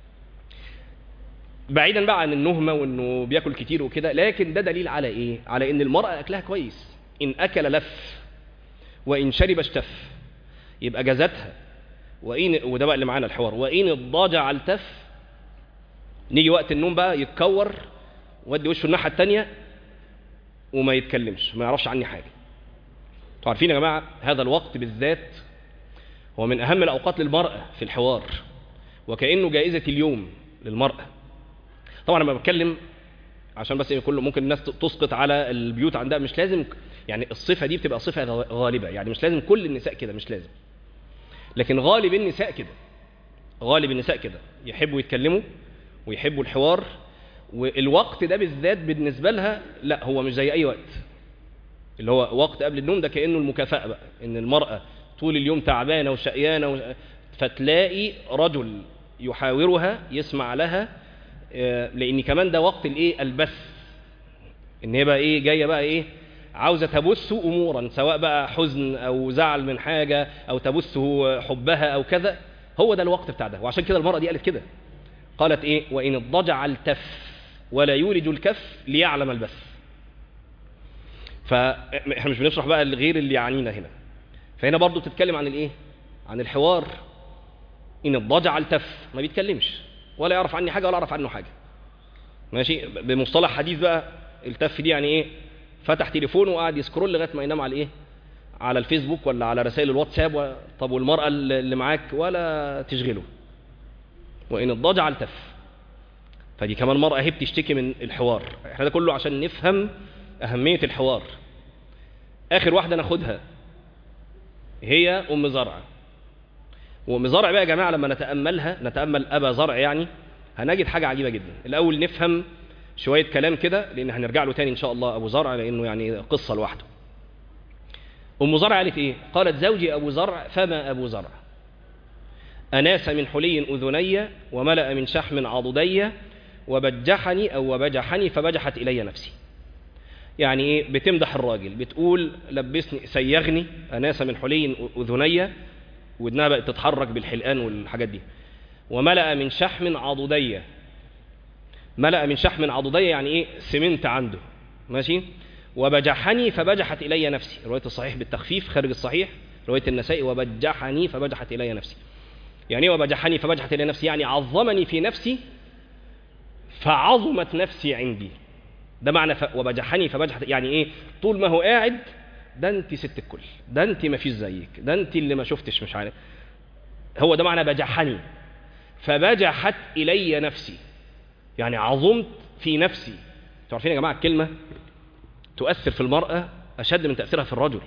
بعيدا بقى عن النهمه وانه بياكل كتير وكده لكن ده دليل على ايه على ان المراه اكلها كويس ان اكل لف وان شرب اشتف يبقى جازتها وإن وده بقى اللي معانا الحوار وإن الضجع التف نيجي وقت النوم بقى يتكور ودي وشه الناحية التانية وما يتكلمش ما يعرفش عني حاجة انتوا عارفين يا جماعة هذا الوقت بالذات هو من أهم الأوقات للمرأة في الحوار وكأنه جائزة اليوم للمرأة طبعا لما بتكلم عشان بس كله ممكن الناس تسقط على البيوت عندها مش لازم يعني الصفة دي بتبقى صفة غالبة يعني مش لازم كل النساء كده مش لازم لكن غالب النساء كده غالب النساء كده يحبوا يتكلموا ويحبوا الحوار والوقت ده بالذات بالنسبة لها لا هو مش زي أي وقت اللي هو وقت قبل النوم ده كأنه المكافأة بقى إن المرأة طول اليوم تعبانة وشقيانة و... فتلاقي رجل يحاورها يسمع لها لأن كمان ده وقت الإيه البث إن هي بقى إيه جاية بقى إيه عاوزة تبث أمورا سواء بقى حزن أو زعل من حاجة أو تبث حبها أو كذا هو ده الوقت بتاع ده وعشان كده المرأة دي قالت كده قالت إيه وإن الضجع التف ولا يولج الكف ليعلم البث فاحنا مش بنشرح بقى غير اللي يعنينا هنا فهنا برضو بتتكلم عن الايه عن الحوار ان الضجع التف ما بيتكلمش ولا يعرف عني حاجه ولا اعرف عنه حاجه ماشي بمصطلح حديث بقى التف دي يعني ايه فتح تليفونه وقعد يسكرول لغايه ما ينام على ايه على الفيسبوك ولا على رسائل الواتساب و... طب والمراه اللي معاك ولا تشغله وان الضجع التف فدي كمان مرأة هي بتشتكي من الحوار احنا ده كله عشان نفهم أهمية الحوار آخر واحدة ناخدها هي أم زرع وأم زرع بقى يا جماعة لما نتأملها نتأمل أبا زرع يعني هنجد حاجة عجيبة جدا الأول نفهم شوية كلام كده لأن هنرجع له تاني إن شاء الله أبو زرع لأنه يعني قصة لوحده أم زرع قالت إيه قالت زوجي أبو زرع فما أبو زرع أناس من حلي أذني وملأ من شحم عضدي وبجحني أو وبجحني فبجحت إلي نفسي يعني إيه بتمدح الراجل بتقول لبسني سيغني أناس من حلي أذني ودنها بقت تتحرك بالحلقان والحاجات دي وملأ من شحم عضدي ملأ من شحم عضدي يعني إيه سمنت عنده ماشي وبجحني فبجحت إلي نفسي رواية الصحيح بالتخفيف خارج الصحيح رواية النسائي وبجحني فبجحت إلي نفسي يعني ايه وبجحني فبجحت إلي نفسي يعني عظمني في نفسي فعظمت نفسي عندي ده معنى ف... وبجحني فبجحت يعني ايه طول ما هو قاعد ده انت ست الكل ده انت ما فيش زيك ده انت اللي ما شفتش مش عارف هو ده معنى بجحني فبجحت الي نفسي يعني عظمت في نفسي انتوا عارفين يا جماعه الكلمه تؤثر في المراه اشد من تاثيرها في الرجل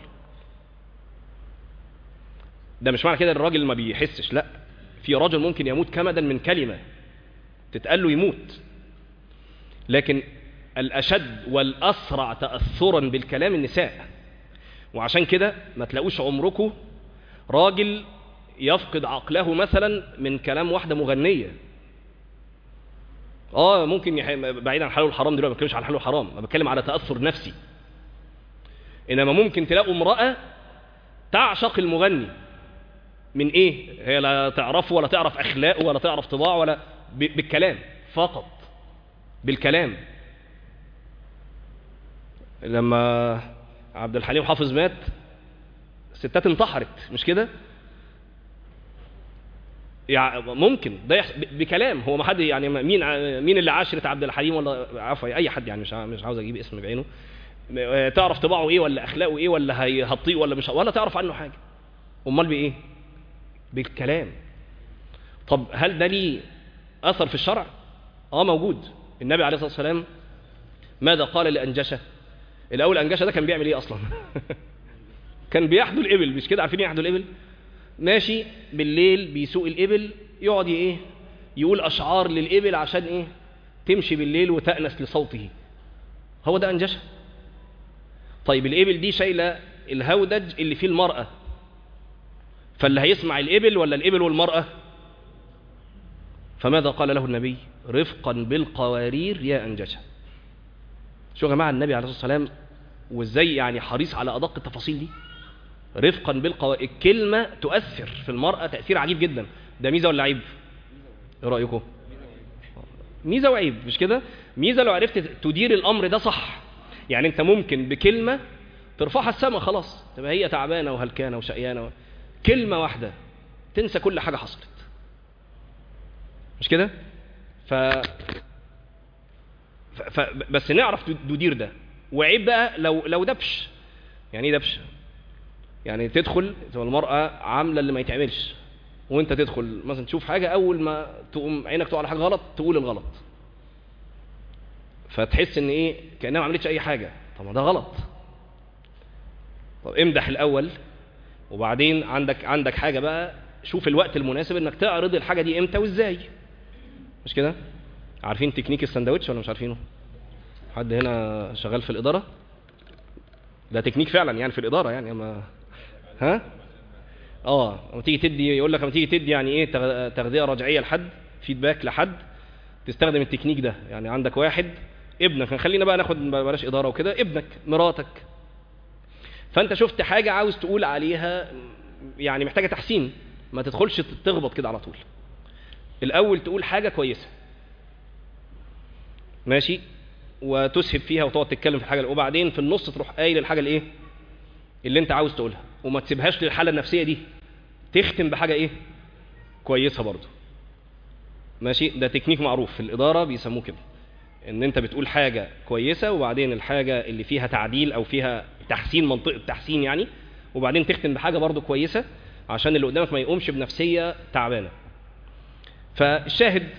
ده مش معنى كده الراجل ما بيحسش لا في رجل ممكن يموت كمدا من كلمه تتقال له يموت لكن الأشد والأسرع تأثرا بالكلام النساء وعشان كده ما تلاقوش عمركم راجل يفقد عقله مثلا من كلام واحدة مغنية اه ممكن يح... بعيد عن حلال والحرام دلوقتي ما بتكلمش عن حلال والحرام انا بتكلم على تأثر نفسي انما ممكن تلاقوا امرأة تعشق المغني من ايه هي لا تعرفه ولا تعرف اخلاقه ولا تعرف طباعه ولا ب... بالكلام فقط بالكلام لما عبد الحليم حافظ مات ستات انتحرت مش كده يعني ممكن ده يحصل ب- بكلام هو ما حد يعني مين ع- مين اللي عاشرت عبد الحليم ولا عفوا اي حد يعني مش ع- مش عاوز اجيب اسم بعينه م- تعرف طباعه ايه ولا اخلاقه ايه ولا هي- هتطيق ولا مش ولا تعرف عنه حاجه امال بايه بالكلام طب هل ده ليه اثر في الشرع اه موجود النبي عليه الصلاه والسلام ماذا قال لانجشه الاول انجشه ده كان بيعمل ايه اصلا كان بيحدو الابل مش كده عارفين يحدو الابل ماشي بالليل بيسوق الإبل يقعد ايه يقول أشعار للإبل عشان ايه تمشي بالليل وتأنس لصوته هو ده أنجشة طيب الإبل دي شايلة الهودج اللي فيه المرأة فاللي هيسمع الإبل ولا الإبل والمرأة فماذا قال له النبي رفقا بالقوارير يا أنجشة شو يا جماعة النبي عليه الصلاة والسلام وازاي يعني حريص على أدق التفاصيل دي رفقا بالقو... الكلمة تؤثر في المرأة تأثير عجيب جدا ده ميزة ولا عيب ايه رأيكم ميزة وعيب مش كده ميزة لو عرفت تدير الأمر ده صح يعني انت ممكن بكلمة ترفعها السماء خلاص تبقى هي تعبانة وهلكانة وشقيانة و... كلمة واحدة تنسى كل حاجة حصلت مش كده ف... ف... ف... بس نعرف ندير ده وعيب بقى لو لو دبش يعني ايه دبش يعني تدخل تبقى المرأة عاملة اللي ما يتعملش وانت تدخل مثلا تشوف حاجة اول ما تقوم عينك تقع على حاجة غلط تقول الغلط فتحس ان ايه كأنها ما عملتش اي حاجة طب ما ده غلط طب امدح الاول وبعدين عندك عندك حاجة بقى شوف الوقت المناسب انك تعرض الحاجة دي امتى وازاي مش كده عارفين تكنيك السندوتش ولا مش عارفينه حد هنا شغال في الإدارة ده تكنيك فعلا يعني في الإدارة يعني اما ها اه لما تيجي تدي يقول لك لما تيجي تدي يعني ايه تغ- تغذيه رجعيه لحد فيدباك لحد تستخدم التكنيك ده يعني عندك واحد ابنك خلينا بقى ناخد بلاش اداره وكده ابنك مراتك فانت شفت حاجه عاوز تقول عليها يعني محتاجه تحسين ما تدخلش تغبط كده على طول الاول تقول حاجه كويسه ماشي وتسهب فيها وتقعد تتكلم في الحاجه وبعدين في النص تروح قايل الحاجه الايه اللي انت عاوز تقولها وما تسيبهاش للحاله النفسيه دي تختم بحاجه ايه كويسه برضو ماشي ده تكنيك معروف في الاداره بيسموه كده ان انت بتقول حاجه كويسه وبعدين الحاجه اللي فيها تعديل او فيها تحسين منطقه تحسين يعني وبعدين تختم بحاجه برضو كويسه عشان اللي قدامك ما يقومش بنفسيه تعبانه فالشاهد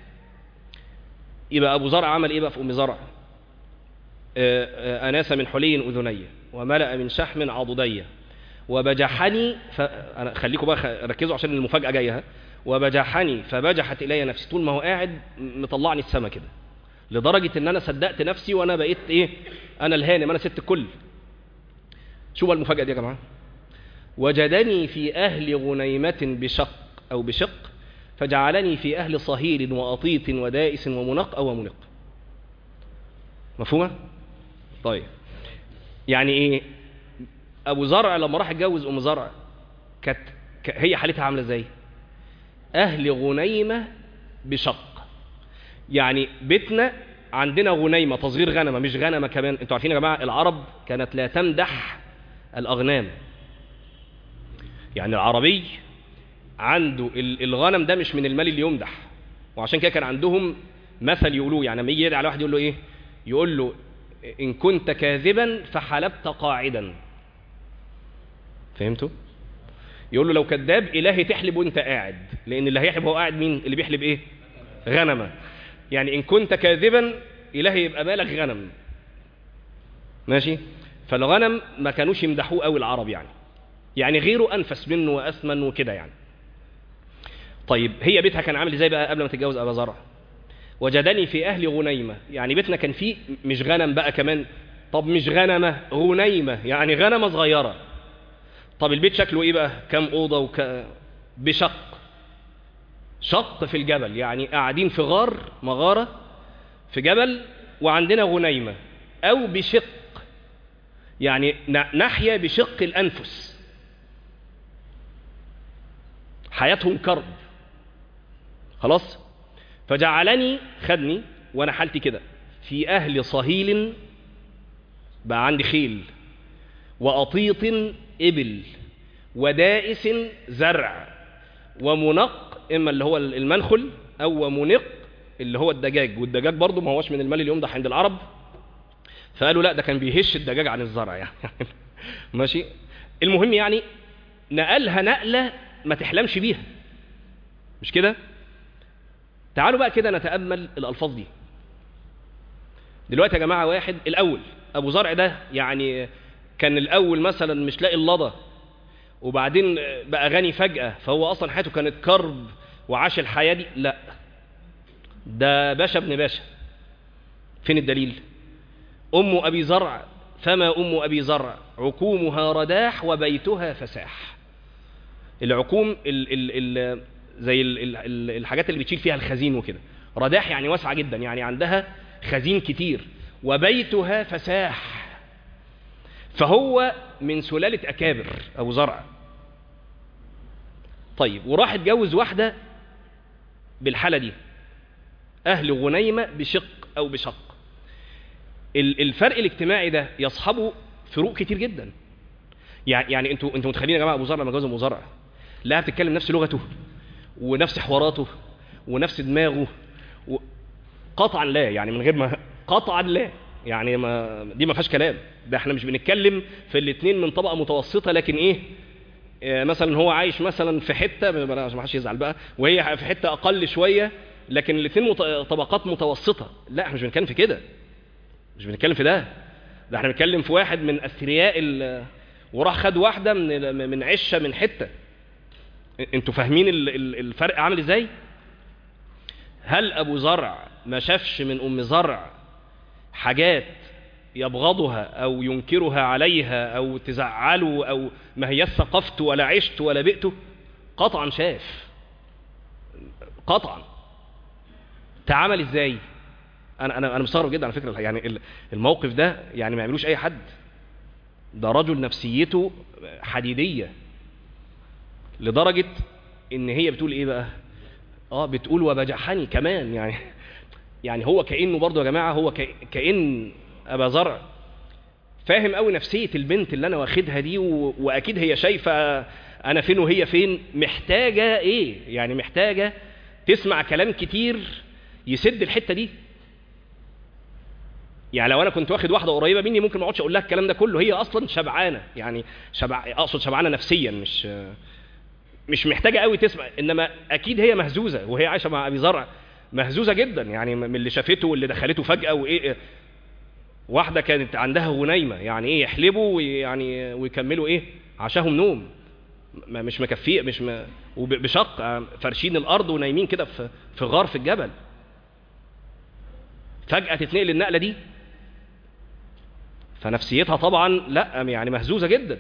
يبقى ابو زرع عمل ايه بقى في ام زرع آه، آه، اناس من حلي اذني وملا من شحم عضدي وبجحني ف... أنا خليكم بقى خ- ركزوا عشان المفاجاه جايه ها. وبجحني فبجحت الي نفسي طول ما هو قاعد مطلعني السما كده لدرجه ان انا صدقت نفسي وانا بقيت ايه انا الهانم انا ست الكل شو بقى المفاجاه دي يا جماعه وجدني في اهل غنيمه بشق او بشق فجعلني في اهل صهيل واطيط ودائس ومنق او منق مفهومه طيب يعني ايه ابو زرع لما راح يتجوز ام زرع كانت ك- هي حالتها عامله ازاي اهل غنيمه بشق يعني بيتنا عندنا غنيمه تصغير غنمه مش غنمه كمان انتوا عارفين يا جماعه العرب كانت لا تمدح الاغنام يعني العربي عنده ال- الغنم ده مش من المال اللي يمدح وعشان كده كان عندهم مثل يقولوه يعني لما يجي يدعي على واحد يقول له ايه يقول له ان كنت كاذبا فحلبت قاعدا فهمتوا يقول له لو كذاب الهي تحلب وانت قاعد لان اللي هيحلب هو قاعد مين اللي بيحلب ايه غنمه يعني ان كنت كاذبا الهي يبقى بالك غنم ماشي فالغنم ما كانوش يمدحوه قوي العرب يعني يعني غيره انفس منه واثمن وكده يعني طيب هي بيتها كان عامل ازاي بقى قبل ما تتجوز ابا زرع وجدني في اهل غنيمه يعني بيتنا كان فيه مش غنم بقى كمان طب مش غنمه غنيمه يعني غنمه صغيره طب البيت شكله ايه بقى كام اوضه وك بشق شق في الجبل يعني قاعدين في غار مغاره في جبل وعندنا غنيمه او بشق يعني ن- ناحيه بشق الانفس حياتهم كرب خلاص فجعلني خدني وانا حالتي كده في اهل صهيل بقى عندي خيل وأطيط إبل ودائس زرع ومنق إما اللي هو المنخل أو منق اللي هو الدجاج والدجاج برضه ما هوش من المال اليوم ده عند العرب فقالوا لا ده كان بيهش الدجاج عن الزرع يعني ماشي المهم يعني نقلها نقلة ما تحلمش بيها مش كده تعالوا بقى كده نتأمل الألفاظ دي دلوقتي يا جماعة واحد الأول أبو زرع ده يعني كان الأول مثلا مش لاقي اللضى وبعدين بقى غني فجأة فهو أصلا حياته كانت كرب وعاش الحياة دي لا ده باشا ابن باشا فين الدليل أم أبي زرع فما أم أبي زرع عكومها رداح وبيتها فساح العكوم ال ال ال زي ال ال الحاجات اللي بتشيل فيها الخزين وكده رداح يعني واسعة جدا يعني عندها خزين كتير وبيتها فساح فهو من سلالة أكابر أبو زرع طيب وراح اتجوز واحدة بالحالة دي أهل غنيمة بشق أو بشق الفرق الاجتماعي ده يصحبه فروق كتير جدا يعني يعني انتوا انتوا متخيلين يا جماعه ابو زرع لما جوز ابو زرع لا بتتكلم نفس لغته ونفس حواراته ونفس دماغه و... قطعا لا يعني من غير ما قطعا لا يعني ما دي ما فيهاش كلام ده احنا مش بنتكلم في الاثنين من طبقه متوسطه لكن ايه اه مثلا هو عايش مثلا في حته عشان ما حدش يزعل بقى وهي في حته اقل شويه لكن الاثنين مت... طبقات متوسطه لا احنا مش بنتكلم في كده مش بنتكلم في ده ده احنا بنتكلم في واحد من اثرياء ال... وراح خد واحده من من عشه من حته انتوا فاهمين الفرق عامل ازاي هل ابو زرع ما شافش من ام زرع حاجات يبغضها او ينكرها عليها او تزعله او ما هي ثقافته ولا عشته ولا بيئته قطعا شاف قطعا تعامل ازاي انا انا انا مستغرب جدا على فكره يعني الموقف ده يعني ما يعملوش اي حد ده رجل نفسيته حديديه لدرجه ان هي بتقول ايه بقى اه بتقول وبجحني كمان يعني يعني هو كانه برضه يا جماعه هو كان ابا زرع فاهم قوي نفسيه البنت اللي انا واخدها دي و... واكيد هي شايفه انا فين وهي فين محتاجه ايه يعني محتاجه تسمع كلام كتير يسد الحته دي يعني لو انا كنت واخد واحده قريبه مني ممكن ما اقعدش اقول لها الكلام ده كله هي اصلا شبعانه يعني شبع اقصد شبعانه نفسيا مش مش محتاجه قوي تسمع انما اكيد هي مهزوزه وهي عايشه مع ابي زرع مهزوزه جدا يعني من اللي شافته واللي دخلته فجاه وايه واحده كانت عندها غنيمه يعني ايه يحلبوا ويعني ويكملوا ايه عشاهم نوم مش مكفيه مش م... وبشق فرشين الارض ونايمين كده في في غار في الجبل فجاه تتنقل النقله دي فنفسيتها طبعا لا يعني مهزوزه جدا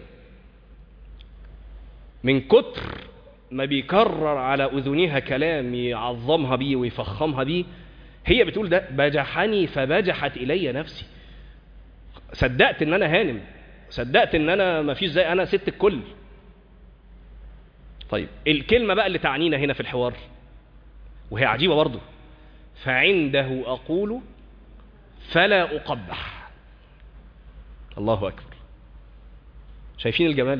من كتر ما بيكرر على اذنها كلام يعظمها بيه ويفخمها بيه هي بتقول ده بجحني فبجحت الي نفسي صدقت ان انا هانم صدقت ان انا ما فيش زي انا ست الكل طيب الكلمه بقى اللي تعنينا هنا في الحوار وهي عجيبه برضه فعنده اقول فلا اقبح الله اكبر شايفين الجمال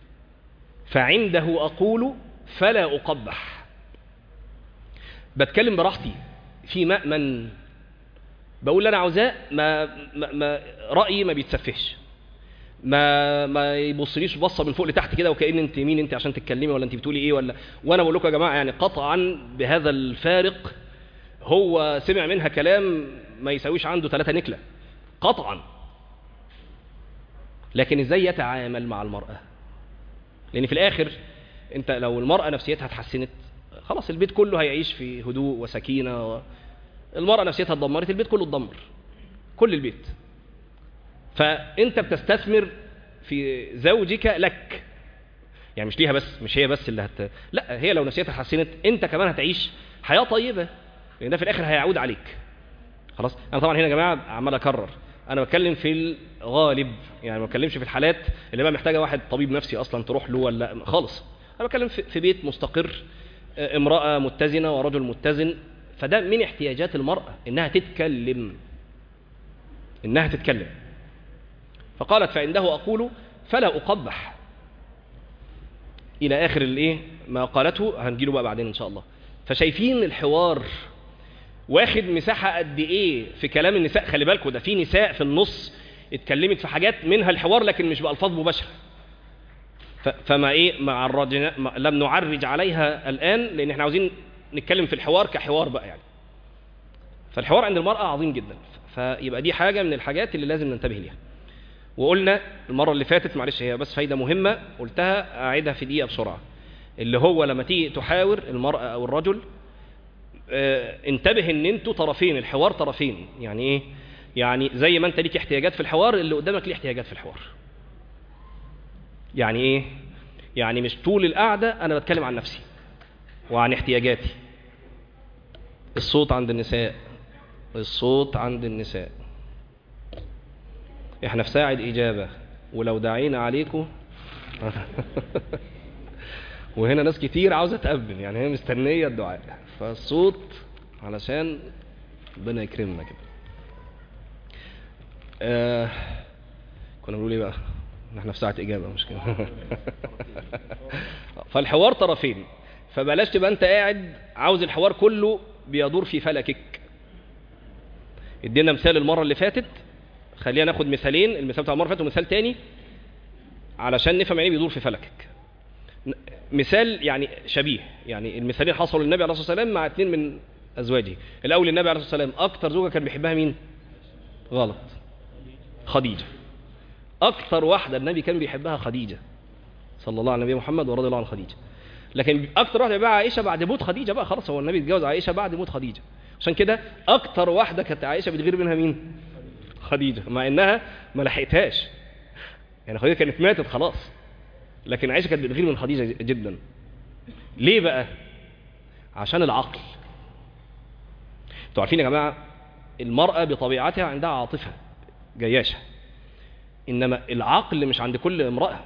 فعنده اقول فلا اقبح بتكلم براحتي في مأمن بقول اللي انا عاوزاه ما, ما, ما رايي ما بيتسفهش ما ما يبصليش بصه من فوق لتحت كده وكأن انت مين انت عشان تتكلمي ولا انت بتقولي ايه ولا وانا بقول لكم يا جماعه يعني قطعا بهذا الفارق هو سمع منها كلام ما يساويش عنده ثلاثة نكلة قطعا لكن ازاي يتعامل مع المرأة لان في الاخر انت لو المرأة نفسيتها اتحسنت خلاص البيت كله هيعيش في هدوء وسكينة و... المرأة نفسيتها اتدمرت البيت كله اتدمر كل البيت فانت بتستثمر في زوجك لك يعني مش ليها بس مش هي بس اللي هت لا هي لو نفسيتها اتحسنت انت كمان هتعيش حياة طيبة لان ده في الاخر هيعود عليك خلاص انا طبعا هنا يا جماعة عمال اكرر انا بتكلم في الغالب يعني ما بتكلمش في الحالات اللي بقى محتاجه واحد طبيب نفسي اصلا تروح له ولا خالص انا بتكلم في بيت مستقر امراه متزنه ورجل متزن فده من احتياجات المراه انها تتكلم انها تتكلم فقالت فعنده أقول فلا أقبح إلى آخر الإيه ما قالته هنجيله بقى بعدين إن شاء الله فشايفين الحوار واخد مساحة قد إيه في كلام النساء خلي بالكم ده في نساء في النص اتكلمت في حاجات منها الحوار لكن مش بألفاظ مباشرة ف- فما إيه ما عرجنا ما لم نعرج عليها الآن لأن إحنا عاوزين نتكلم في الحوار كحوار بقى يعني فالحوار عند المرأة عظيم جدا فيبقى دي حاجة من الحاجات اللي لازم ننتبه ليها وقلنا المرة اللي فاتت معلش هي بس فايدة مهمة قلتها أعيدها في دقيقة بسرعة اللي هو لما تيجي تحاور المرأة أو الرجل آه، انتبه ان انتوا طرفين الحوار طرفين يعني ايه يعني زي ما انت ليك احتياجات في الحوار اللي قدامك ليه احتياجات في الحوار يعني ايه يعني مش طول القعدة انا بتكلم عن نفسي وعن احتياجاتي الصوت عند النساء الصوت عند النساء احنا في ساعة اجابة ولو دعينا عليكم وهنا ناس كتير عاوزة تقبل يعني هي مستنية الدعاء فالصوت علشان ربنا يكرمنا كده آه كنا بنقول ايه بقى إن احنا في ساعة إجابة مش كده فالحوار طرفين فبلاش تبقى انت قاعد عاوز الحوار كله بيدور في فلكك ادينا مثال المرة اللي فاتت خلينا ناخد مثالين المثال بتاع المرة اللي فاتت ومثال تاني علشان نفهم يعني إيه بيدور في فلكك مثال يعني شبيه يعني المثالين حصلوا للنبي عليه الصلاه والسلام مع اثنين من ازواجه الاول النبي عليه الصلاه والسلام اكتر زوجه كان بيحبها مين غلط خديجه اكتر واحده النبي كان بيحبها خديجه صلى الله على النبي محمد ورضي الله عن خديجه لكن اكتر واحده بيحبها عائشه بعد موت خديجه بقى خلاص هو النبي اتجوز عائشه بعد موت خديجه عشان كده اكتر واحده كانت عائشه بتغير منها مين خديجه مع انها ما لحقتهاش يعني خديجه كانت ماتت خلاص لكن عائشه كانت بتغير من خديجه جدا ليه بقى عشان العقل انتوا عارفين يا جماعه المراه بطبيعتها عندها عاطفه جياشه انما العقل مش عند كل امراه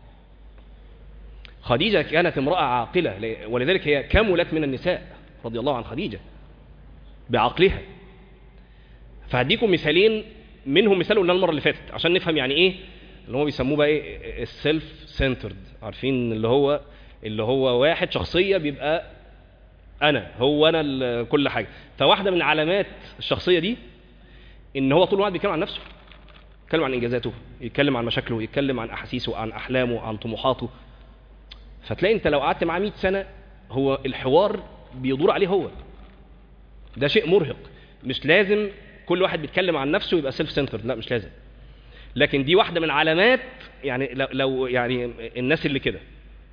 خديجه كانت امراه عاقله ولذلك هي كملت من النساء رضي الله عن خديجه بعقلها فهديكم مثالين منهم مثال قلنا المره اللي فاتت عشان نفهم يعني ايه اللي هو بيسموه بقى ايه السيلف سنترد عارفين اللي هو اللي هو واحد شخصيه بيبقى انا هو انا ال- كل حاجه فواحده من علامات الشخصيه دي ان هو طول الوقت بيتكلم عن نفسه يتكلم عن انجازاته يتكلم عن مشاكله يتكلم عن احاسيسه عن احلامه عن طموحاته فتلاقي انت لو قعدت معاه 100 سنه هو الحوار بيدور عليه هو ده شيء مرهق مش لازم كل واحد بيتكلم عن نفسه يبقى سيلف سنترد لا مش لازم لكن دي واحده من علامات يعني لو, لو يعني الناس اللي كده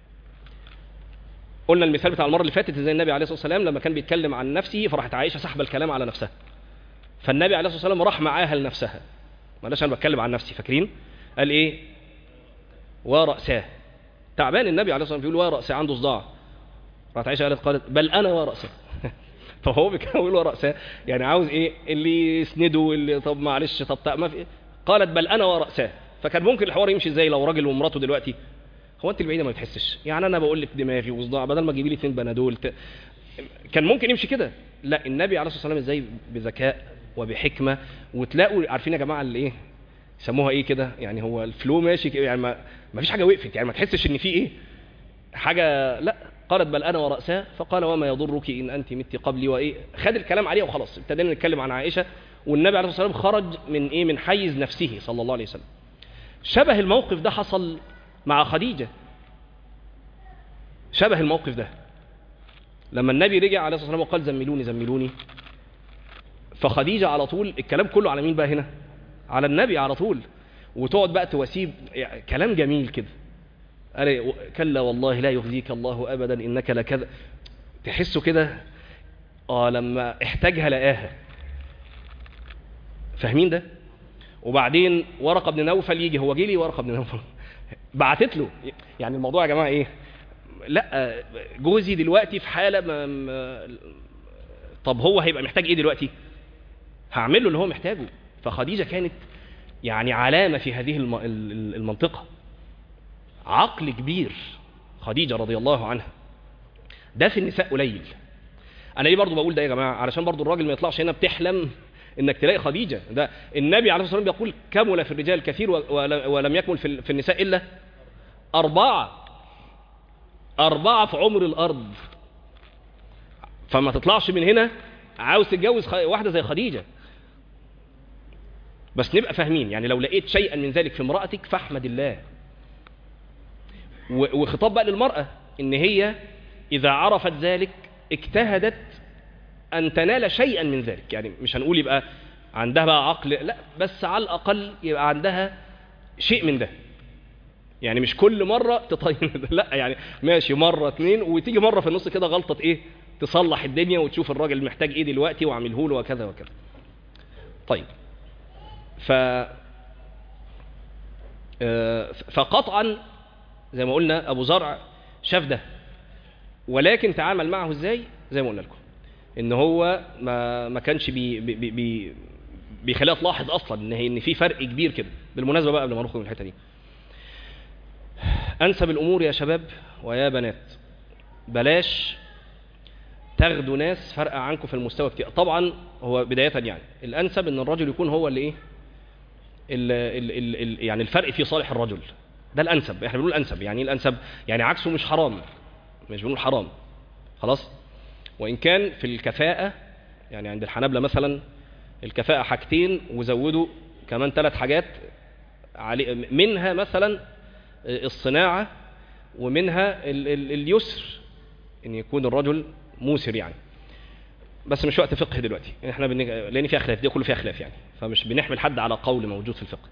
قلنا المثال بتاع المره اللي فاتت ازاي النبي عليه الصلاه والسلام لما كان بيتكلم عن نفسه فراحت عائشه سحب الكلام على نفسها فالنبي عليه الصلاه والسلام راح معاها لنفسها معلش انا بتكلم عن نفسي فاكرين قال ايه ورأساه تعبان النبي عليه الصلاه والسلام بيقول ورأساه عنده صداع راحت عائشه قالت قالت بل انا ورأساه طب هو بيقول ورأساه يعني عاوز ايه اللي يسنده اللي طب معلش طب تا- ما في قالت بل انا ورأساه فكان ممكن الحوار يمشي ازاي لو راجل ومراته دلوقتي هو انت البعيده ما بتحسش يعني انا بقول لك دماغي وصداع بدل ما تجيبي لي اتنين بنادول ت... كان ممكن يمشي كده لا النبي عليه الصلاه والسلام ازاي بذكاء وبحكمه وتلاقوا عارفين يا جماعه اللي ايه يسموها ايه كده يعني هو الفلو ماشي كده، يعني ما ما فيش حاجه وقفت يعني ما تحسش ان في ايه حاجه لا قالت بل انا ورأساه فقال وما يضرك ان انت مت قبلي وايه خد الكلام عليها وخلاص ابتدينا نتكلم عن عائشه والنبي عليه الصلاه والسلام خرج من ايه من حيز نفسه صلى الله عليه وسلم شبه الموقف ده حصل مع خديجه شبه الموقف ده لما النبي رجع عليه الصلاه والسلام وقال زملوني زملوني فخديجه على طول الكلام كله على مين بقى هنا على النبي على طول وتقعد بقى تواسيه يعني كلام جميل كده قال كلا والله لا يخزيك الله ابدا انك لكذا تحسه كده اه لما احتاجها لقاها فاهمين ده وبعدين ورقه بن نوفل يجي هو جه لي ورقه بن نوفل بعتت له يعني الموضوع يا جماعه ايه لا جوزي دلوقتي في حاله ما ما طب هو هيبقى محتاج ايه دلوقتي هعمل له اللي هو محتاجه فخديجه كانت يعني علامه في هذه الم- ال- المنطقه عقل كبير خديجه رضي الله عنها ده في النساء قليل انا ليه برضو بقول ده يا جماعه علشان برضو الراجل ما يطلعش هنا بتحلم انك تلاقي خديجه ده النبي عليه الصلاه والسلام بيقول كمل في الرجال كثير ولم يكمل في النساء الا اربعه اربعه في عمر الارض فما تطلعش من هنا عاوز تتجوز واحده زي خديجه بس نبقى فاهمين يعني لو لقيت شيئا من ذلك في امرأتك فاحمد الله وخطاب بقى للمرأة ان هي اذا عرفت ذلك اجتهدت ان تنال شيئا من ذلك يعني مش هنقول يبقى عندها بقى عقل لا بس على الاقل يبقى عندها شيء من ده يعني مش كل مرة تطين لا يعني ماشي مرة اتنين وتيجي مرة في النص كده غلطة ايه تصلح الدنيا وتشوف الراجل محتاج ايه دلوقتي واعمله له وكذا وكذا طيب ف فقطعا زي ما قلنا ابو زرع شاف ده ولكن تعامل معه ازاي زي ما قلنا لكم ان هو ما ما كانش بي بي بي بيخليها تلاحظ اصلا ان هي ان في فرق كبير كده بالمناسبه بقى قبل ما نخرج من الحته دي انسب الامور يا شباب ويا بنات بلاش تاخدوا ناس فرقة عنكم في المستوى كتير طبعا هو بداية يعني الأنسب أن الرجل يكون هو اللي إيه ال ال ال ال يعني الفرق في صالح الرجل ده الأنسب احنا بنقول الأنسب يعني الأنسب يعني عكسه مش حرام مش بنقول حرام خلاص وإن كان في الكفاءة يعني عند الحنابلة مثلا الكفاءة حاجتين وزودوا كمان ثلاث حاجات علي منها مثلا الصناعة ومنها ال ال اليسر ان يكون الرجل موسر يعني بس مش وقت فقه دلوقتي احنا بن... لان فيها خلاف دي كله فيها خلاف يعني فمش بنحمل حد على قول موجود في الفقه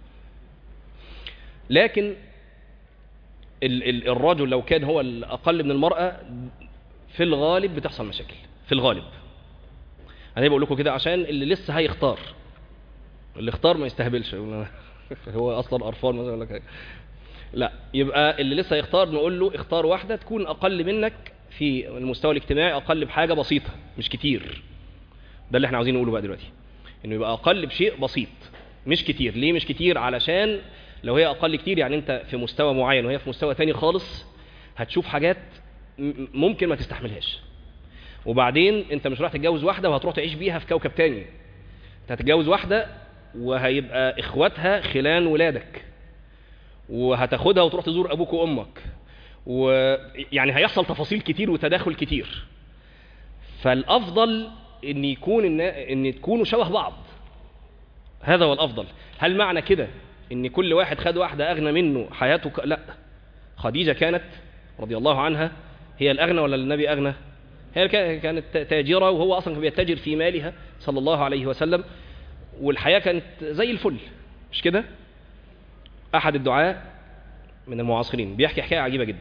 لكن ال... ال... الرجل لو كان هو الاقل من المراه في الغالب بتحصل مشاكل في الغالب انا بقول لكم كده عشان اللي لسه هيختار اللي اختار ما يستهبلش هو اصلا قرفان مثلا ولا حاجه لا يبقى اللي لسه هيختار نقول له اختار واحده تكون اقل منك في المستوى الاجتماعي اقل بحاجه بسيطه مش كتير ده اللي احنا عاوزين نقوله بقى دلوقتي انه يبقى اقل بشيء بسيط مش كتير ليه مش كتير علشان لو هي اقل كتير يعني انت في مستوى معين وهي في مستوى تاني خالص هتشوف حاجات ممكن ما تستحملهاش وبعدين انت مش رايح تتجوز واحده وهتروح تعيش بيها في كوكب تاني انت هتتجوز واحده وهيبقى اخواتها خلان ولادك وهتاخدها وتروح تزور ابوك وامك ويعني هيحصل تفاصيل كتير وتداخل كتير فالافضل ان يكون ان, إن تكونوا شبه بعض هذا هو الافضل هل معنى كده ان كل واحد خد واحده اغنى منه حياته ك... لا خديجه كانت رضي الله عنها هي الاغنى ولا النبي اغنى هي كانت تاجره وهو اصلا كان بيتاجر في مالها صلى الله عليه وسلم والحياه كانت زي الفل مش كده احد الدعاء من المعاصرين بيحكي حكايه عجيبه جدا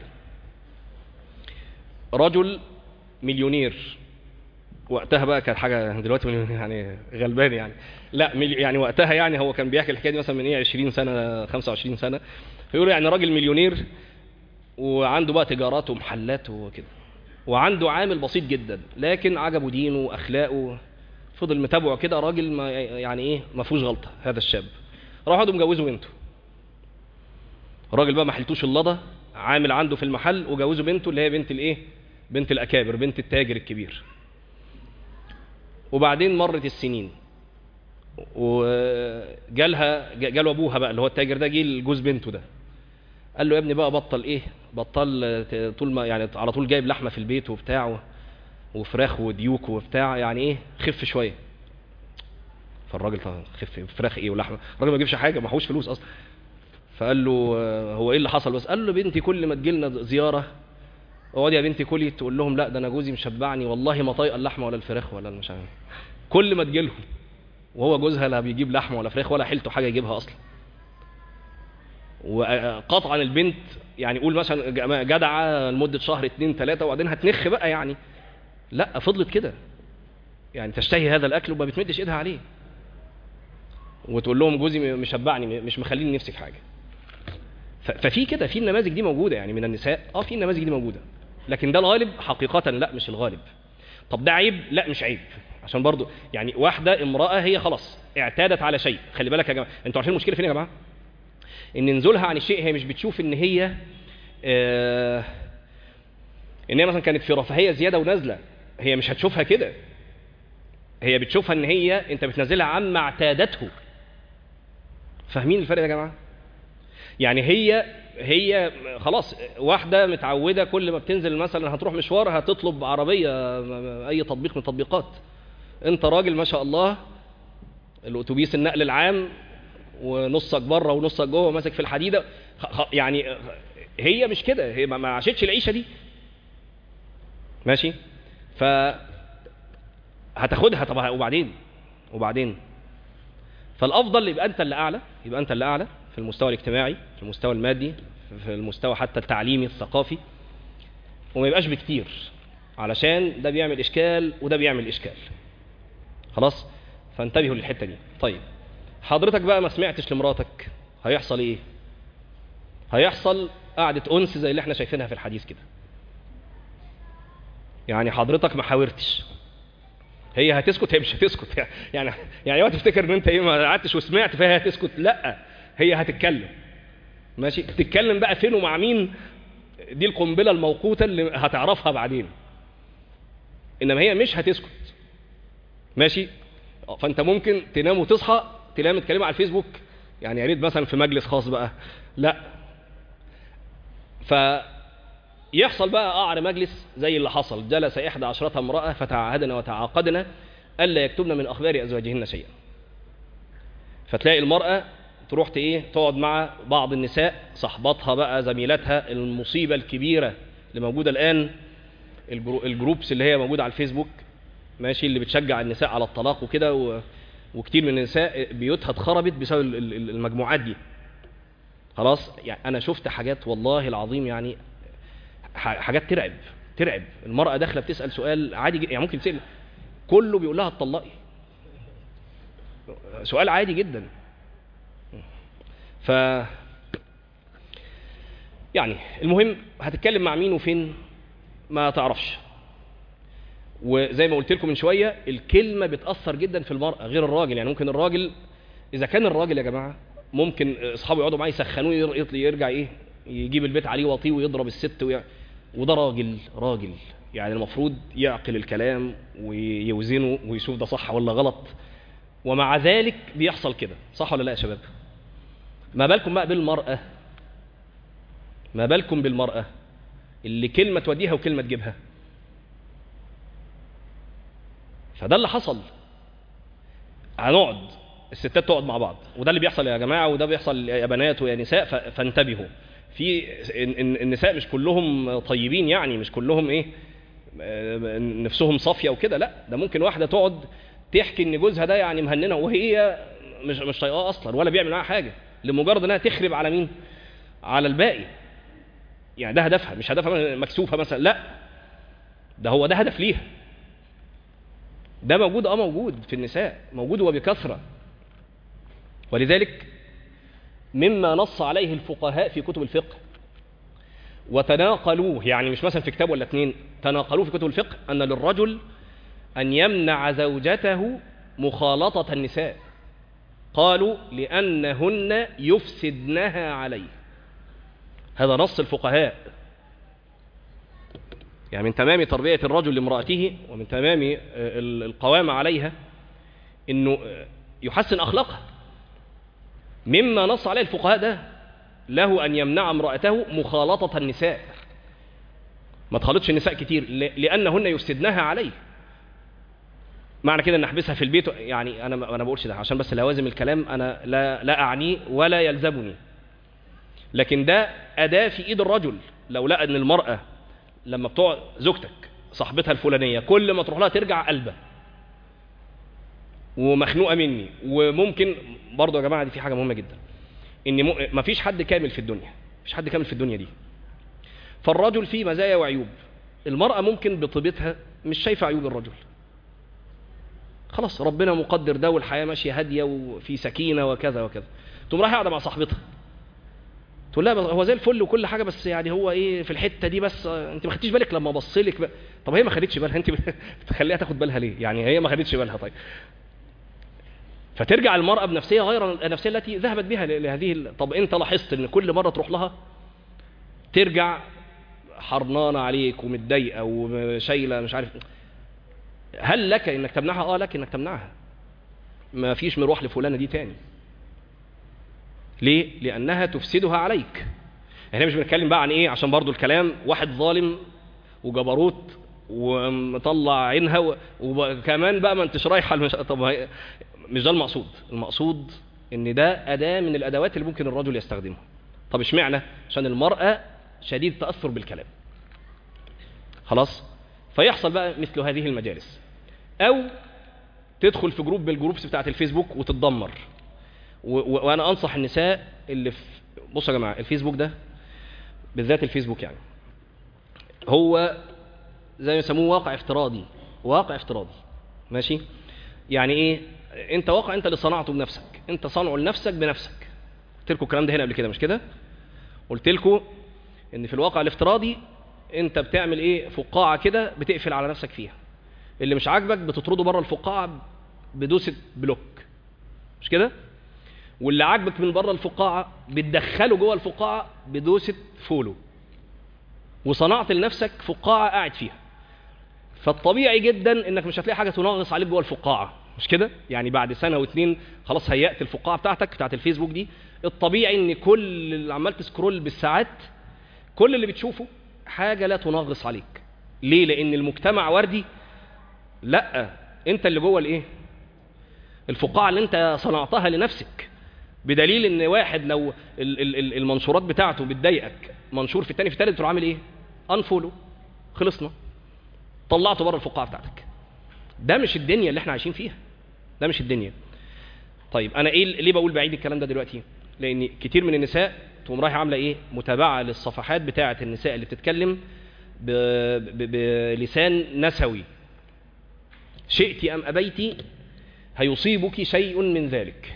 رجل مليونير وقتها بقى كانت حاجه دلوقتي يعني غلبان يعني لا يعني وقتها يعني هو كان بيحكي الحكايه دي مثلا من ايه 20 سنه 25 سنه فيقول يعني راجل مليونير وعنده بقى تجارات ومحلات وكده وعنده عامل بسيط جدا لكن عجبه دينه واخلاقه فضل متابعه كده راجل ما يعني ايه ما فيهوش غلطه هذا الشاب راح قعدوا مجوزه بنته الراجل بقى ما حلتوش اللضه عامل عنده في المحل وجوزه بنته اللي هي بنت الايه بنت الاكابر بنت التاجر الكبير وبعدين مرت السنين وجالها جاله ابوها بقى اللي هو التاجر ده جه لجوز بنته ده قال له يا ابني بقى بطل ايه بطل طول ما يعني على طول جايب لحمه في البيت وبتاع وفراخ وديوك وبتاع يعني ايه خف شويه فالراجل طبعا خف فراخ ايه ولحمه الراجل ما يجيبش حاجه ما فلوس اصلا فقال له هو ايه اللي حصل بس قال له بنتي كل ما تجي لنا زياره اقعدي يا بنتي كلي تقول لهم لا ده انا جوزي مشبعني والله ما طايقه اللحمه ولا الفراخ ولا مش عارف كل ما تجي لهم وهو جوزها لا بيجيب لحمه ولا فراخ ولا حيلته حاجه يجيبها اصلا وقطعا البنت يعني قول مثلا جدعه لمده شهر اتنين تلاته وبعدين هتنخ بقى يعني لا فضلت كده يعني تشتهي هذا الاكل وما بتمدش ايدها عليه وتقول لهم جوزي مشبعني مش مخليني نفسي في حاجه ففي كده في النماذج دي موجوده يعني من النساء اه في النماذج دي موجوده لكن ده الغالب حقيقه لا مش الغالب طب ده عيب لا مش عيب عشان برضو يعني واحده امراه هي خلاص اعتادت على شيء خلي بالك يا جماعه انتوا عارفين المشكله فين يا جماعه ان نزولها عن الشيء هي مش بتشوف ان هي آه ان هي مثلا كانت في رفاهيه زياده ونازله هي مش هتشوفها كده هي بتشوفها ان هي انت بتنزلها عما اعتادته فاهمين الفرق ده يا جماعه يعني هي هي خلاص واحده متعوده كل ما بتنزل مثلا هتروح مشوار هتطلب عربيه اي تطبيق من التطبيقات انت راجل ما شاء الله الاتوبيس النقل العام ونصك بره ونصك جوه ماسك في الحديده خ- خ- يعني هي مش كده هي ما ما عاشتش العيشه دي ماشي ف هتاخدها طب وبعدين وبعدين فالافضل يبقى انت اللي اعلى يبقى انت اللي اعلى في المستوى الاجتماعي في المستوى المادي في المستوى حتى التعليمي الثقافي وما يبقاش بكتير علشان ده بيعمل اشكال وده بيعمل اشكال خلاص فانتبهوا للحته دي طيب حضرتك بقى ما سمعتش لمراتك هيحصل ايه هيحصل قعده انس زي اللي احنا شايفينها في الحديث كده يعني حضرتك ما حاورتش هي هتسكت هي مش هتسكت يعني يعني اوعى تفتكر ان انت ايه ما قعدتش وسمعت فهي هتسكت لا هي هتتكلم ماشي تتكلم بقى فين ومع مين دي القنبله الموقوته اللي هتعرفها بعدين انما هي مش هتسكت ماشي فانت ممكن تنام وتصحى تلاقيها متكلمه على الفيسبوك يعني يا ريت مثلا في مجلس خاص بقى لا ف يحصل بقى قعر مجلس زي اللي حصل جلس إحدى عشرة امرأة فتعاهدنا وتعاقدنا ألا يكتبن من أخبار أزواجهن شيئا فتلاقي المرأة تروح ايه تقعد مع بعض النساء صحباتها بقى زميلاتها المصيبة الكبيرة اللي موجودة الآن الجرو- الجروبس اللي هي موجودة على الفيسبوك ماشي اللي بتشجع النساء على الطلاق وكده و... وكتير من النساء بيوتها اتخربت بسبب ال- ال- المجموعات دي خلاص يعني انا شفت حاجات والله العظيم يعني ح- حاجات ترعب ترعب المرأة داخلة بتسأل سؤال عادي جدا يعني ممكن تسأل كله بيقول لها اتطلقي سؤال عادي جدا ف يعني المهم هتتكلم مع مين وفين ما تعرفش وزي ما قلت لكم من شويه الكلمه بتاثر جدا في المراه غير الراجل يعني ممكن الراجل اذا كان الراجل يا جماعه ممكن اصحابه يقعدوا معاه يسخنوه ير- يطل- يرجع ايه يجيب البيت عليه وطيه ويضرب الست ويع... وده راجل راجل يعني المفروض يعقل الكلام ويوزنه ويشوف ده صح ولا غلط ومع ذلك بيحصل كده صح ولا لا يا شباب ما بالكم بقى بالمرأة ما بالكم بالمرأة اللي كلمة توديها وكلمة تجيبها فده اللي حصل هنقعد الستات تقعد مع بعض وده اللي بيحصل يا جماعة وده بيحصل يا بنات ويا نساء ف- فانتبهوا في إن- إن- النساء مش كلهم طيبين يعني مش كلهم ايه آه، نفسهم صافيه وكده لا ده ممكن واحده تقعد تحكي ان جوزها ده يعني مهننه وهي مش مش طايقاه اصلا ولا بيعمل معاها حاجه لمجرد انها تخرب على مين على الباقي يعني ده هدفها مش هدفها مكسوفه مثلا لا ده هو ده هدف ليها ده موجود اه موجود في النساء موجود وبكثره ولذلك مما نص عليه الفقهاء في كتب الفقه وتناقلوه يعني مش مثلا في كتاب ولا اتنين تناقلوه في كتب الفقه أن للرجل أن يمنع زوجته مخالطة النساء قالوا لأنهن يفسدنها عليه هذا نص الفقهاء يعني من تمام تربية الرجل لامرأته ومن تمام آه، ال- القوامة عليها أنه آه، يحسن أخلاقها مما نص عليه الفقهاء ده له أن يمنع امرأته مخالطة النساء ما تخالطش النساء كتير ل- لأنهن يفسدنها عليه معنى كده ان احبسها في البيت يعني انا انا ما بقولش ده عشان بس لوازم الكلام انا لا لا اعنيه ولا يلزمني لكن ده اداه في ايد الرجل لو لقى ان المراه لما بتوع زوجتك صاحبتها الفلانيه كل ما تروح لها ترجع قلبه ومخنوقه مني وممكن برضه يا جماعه دي في حاجه مهمه جدا ان م... مفيش حد كامل في الدنيا مفيش حد كامل في الدنيا دي فالرجل فيه مزايا وعيوب المرأة ممكن بطبيعتها مش شايفة عيوب الرجل خلاص ربنا مقدر ده والحياة ماشية هادية وفي سكينة وكذا وكذا تقوم رايحة قاعدة مع صاحبتها تقول لها بس هو زي الفل وكل حاجة بس يعني هو ايه في الحتة دي بس آه، انت ما خدتيش بالك لما بص لك بقى. طب هي ما خدتش بالها انت بتخليها تاخد بالها ليه يعني هي ما خدتش بالها طيب فترجع المرأة بنفسية غير النفسية التي ذهبت بها ل- لهذه ال- طب انت لاحظت ان كل مرة تروح لها ترجع حرنانة عليك ومتضايقة وشايلة مش عارف هل لك انك تمنعها اه لك انك تمنعها ما فيش مروح لفلانه دي تاني ليه لانها تفسدها عليك احنا مش بنتكلم بقى عن ايه عشان برضو الكلام واحد ظالم وجبروت ومطلع عينها و- وكمان بقى ما انتش رايحه المش... طب هي- مش ده المقصود المقصود ان ده اداه من الادوات اللي ممكن الرجل يستخدمها طب اشمعنى عشان المراه شديد التاثر بالكلام خلاص فيحصل بقى مثل هذه المجالس او تدخل في جروب بالجروبس بتاعت الفيسبوك وتتدمر و- و- وانا انصح النساء اللي في بصوا يا جماعه الفيسبوك ده بالذات الفيسبوك يعني هو زي ما يسموه واقع افتراضي واقع افتراضي ماشي يعني ايه انت واقع انت اللي صنعته بنفسك انت صنعه لنفسك بنفسك قلت لكم الكلام ده هنا قبل كده مش كده قلت لكم ان في الواقع الافتراضي انت بتعمل ايه فقاعه كده بتقفل على نفسك فيها اللي مش عاجبك بتطرده بره الفقاعه بدوسه بلوك مش كده واللي عاجبك من بره الفقاعه بتدخله جوه الفقاعه بدوسه فولو وصنعت لنفسك فقاعه قاعد فيها فالطبيعي جدا انك مش هتلاقي حاجه تنغص عليك جوه الفقاعه مش كده يعني بعد سنه واتنين خلاص هيأت الفقاعه بتاعتك بتاعت الفيسبوك دي الطبيعي ان كل اللي عمال تسكرول بالساعات كل اللي بتشوفه حاجه لا تنغص عليك ليه لان المجتمع وردي لا انت اللي جوه الايه الفقاعه اللي انت صنعتها لنفسك بدليل ان واحد لو ال- ال- ال- المنشورات بتاعته بتضايقك منشور في التاني في التالت تروح عامل ايه انفولو خلصنا طلعته بره الفقاعه بتاعتك ده مش الدنيا اللي احنا عايشين فيها ده مش الدنيا طيب انا ايه ليه بقول بعيد الكلام ده دلوقتي لان كتير من النساء تقوم رايحه عامله ايه متابعه للصفحات بتاعه النساء اللي بتتكلم ب... ب... بلسان نسوي شئت ام ابيت هيصيبك شيء من ذلك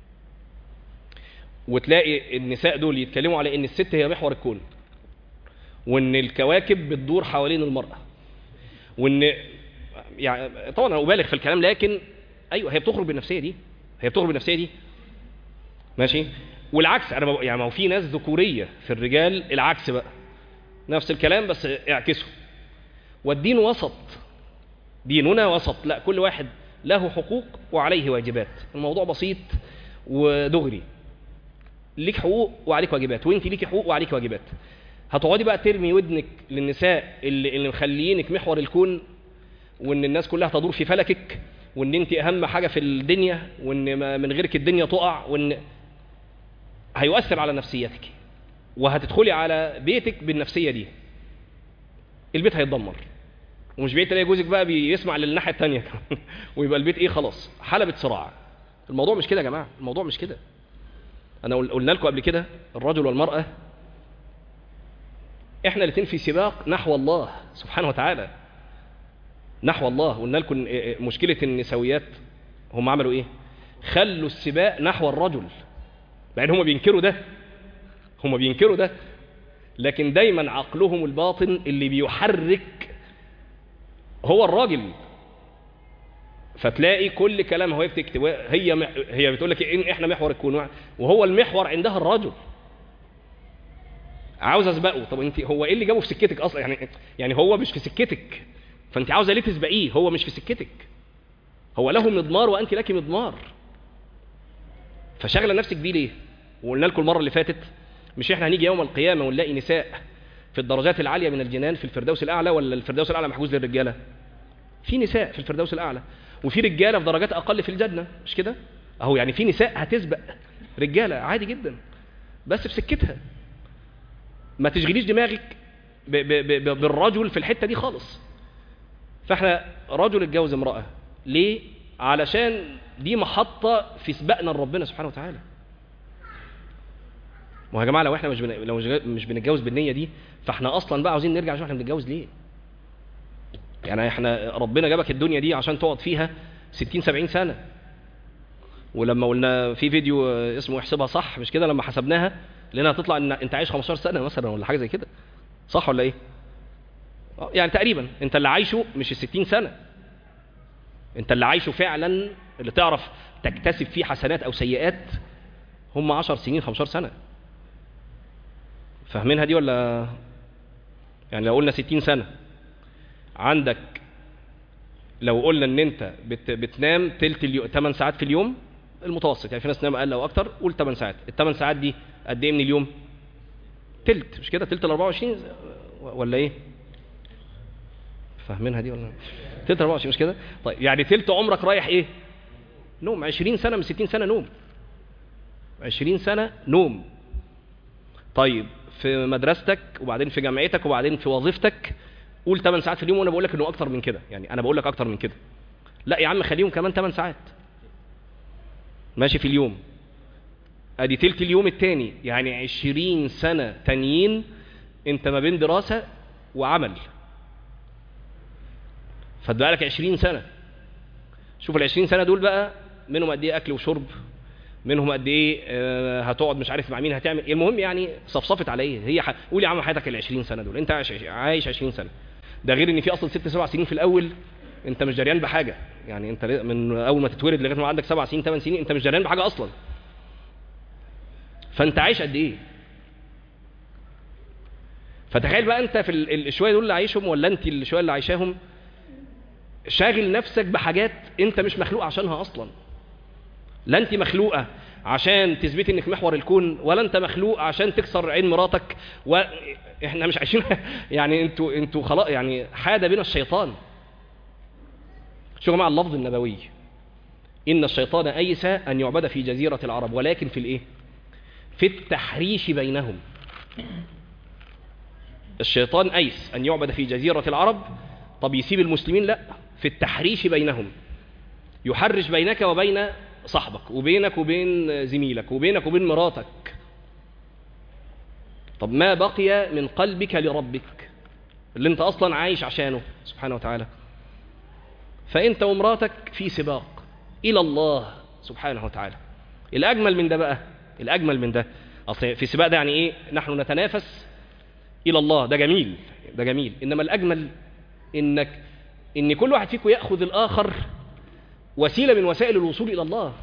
وتلاقي النساء دول يتكلموا على ان الست هي محور الكون وان الكواكب بتدور حوالين المراه وان يعني طبعا انا ابالغ في الكلام لكن ايوه هي بتخرج بالنفسيه دي هي بتخرج بالنفسيه دي ماشي والعكس انا بق- يعني ما هو في ناس ذكوريه في الرجال العكس بقى نفس الكلام بس اعكسه والدين وسط ديننا وسط لا كل واحد له حقوق وعليه واجبات الموضوع بسيط ودغري ليك حقوق وعليك واجبات وانت ليكي حقوق وعليك واجبات هتقعدي بقى ترمي ودنك للنساء اللي, اللي مخليينك محور الكون وان الناس كلها تدور في فلكك وان انت اهم حاجه في الدنيا وان ما- من غيرك الدنيا تقع وان هيؤثر على نفسيتك وهتدخلي على بيتك بالنفسيه دي البيت هيتدمر ومش بعيد تلاقي جوزك بقى بيسمع للناحيه الثانيه كمان ويبقى البيت ايه خلاص حلبة صراع الموضوع مش كده يا جماعه الموضوع مش كده انا قل- قلنا لكم قبل كده الرجل والمراه احنا الاثنين في سباق نحو الله سبحانه وتعالى نحو الله قلنا لكم إن- إيه- مشكله النسويات هم عملوا ايه خلوا السباق نحو الرجل مع ان هم بينكروا ده هم بينكروا ده لكن دايما عقلهم الباطن اللي بيحرك هو الراجل فتلاقي كل كلام هو بتكتب هي مح- هي بتقول لك إن احنا محور الكون وهو المحور عندها الرجل عاوز اسبقه طب انت هو ايه اللي جابه في سكتك اصلا يعني يعني هو مش في سكتك فانت عاوزه ليه تسبقيه هو مش في سكتك هو له مضمار وانت لك مضمار فشغله نفسك بيه ليه وقلنا لكم المره اللي فاتت مش احنا هنيجي يوم القيامه ونلاقي نساء في الدرجات العاليه من الجنان في الفردوس الاعلى ولا الفردوس الاعلى محجوز للرجاله في نساء في الفردوس الاعلى وفي رجاله في درجات اقل في الجنه مش كده اهو يعني في نساء هتسبق رجاله عادي جدا بس في سكتها ما تشغليش دماغك ب ب ب ب بالرجل في الحته دي خالص فاحنا رجل اتجوز امراه ليه علشان دي محطه في سباقنا لربنا سبحانه وتعالى ما هو يا جماعه لو احنا مش بن... لو مش مش بنتجوز بالنيه دي فاحنا اصلا بقى عاوزين نرجع نشوف احنا بنتجوز ليه يعني احنا ربنا جابك الدنيا دي عشان تقعد فيها 60 70 سنه ولما قلنا في فيديو آه، اسمه احسبها صح مش كده لما حسبناها لقينا هتطلع ان انت عايش 15 سنه مثلا ولا حاجه زي كده صح ولا ايه آه، يعني تقريبا انت اللي عايشه مش ال 60 سنه انت اللي عايشه فعلا اللي تعرف تكتسب فيه حسنات او سيئات هم 10 سنين 15 سنه فاهمينها دي ولا يعني لو قلنا 60 سنه عندك لو قلنا ان انت بت... بتنام تلت اليوم 8 ساعات في اليوم المتوسط يعني في ناس تنام اقل او اكتر قول 8 ساعات ال 8 ساعات دي قد ايه من اليوم تلت مش كده تلت ال 24 ولا ايه فاهمينها دي ولا تلت 24 مش كده طيب يعني تلت عمرك رايح ايه نوم 20 سنه من 60 سنه نوم 20 سنه نوم طيب في مدرستك وبعدين في جامعتك وبعدين في وظيفتك قول 8 ساعات في اليوم وانا بقول لك انه اكتر من كده يعني انا بقول لك اكتر من كده لا يا عم خليهم كمان 8 ساعات ماشي في اليوم ادي تلت اليوم التاني يعني 20 سنه تانيين انت ما بين دراسه وعمل فاتبقى لك 20 سنه شوف ال 20 سنه دول بقى منهم قد ايه اكل وشرب منهم قد ايه آه، هتقعد مش عارف مع مين هتعمل إيه. المهم يعني صفصفت على ايه هي ح... قول يا عم حياتك ال 20 سنه دول انت عايش عايش 20 سنه ده غير ان في اصلا ست سبع سنين في الاول انت مش جريان بحاجه يعني انت من اول ما تتولد لغايه ما عندك سبع سنين ثمان سنين انت مش جريان بحاجه اصلا فانت عايش قد ايه فتخيل بقى انت في ال- الشويه دول اللي عايشهم ولا انت الشويه اللي عايشاهم شاغل نفسك بحاجات انت مش مخلوق عشانها اصلا لا انت مخلوقه عشان تثبتي انك محور الكون ولا انت مخلوق عشان تكسر عين مراتك واحنا مش عايشين يعني انتوا انتوا خلاص يعني حاد بنا الشيطان شو يا جماعه اللفظ النبوي ان الشيطان ايس ان يعبد في جزيره العرب ولكن في الايه في التحريش بينهم الشيطان ايس ان يعبد في جزيره العرب طب يسيب المسلمين لا في التحريش بينهم يحرش بينك وبين صاحبك وبينك وبين زميلك وبينك وبين مراتك طب ما بقي من قلبك لربك اللي انت اصلا عايش عشانه سبحانه وتعالى فانت ومراتك في سباق الى الله سبحانه وتعالى الاجمل من ده بقى الاجمل من ده اصل في سباق ده يعني ايه نحن نتنافس الى الله ده جميل ده جميل انما الاجمل انك ان كل واحد فيكم ياخذ الاخر وسيله من وسائل الوصول الى الله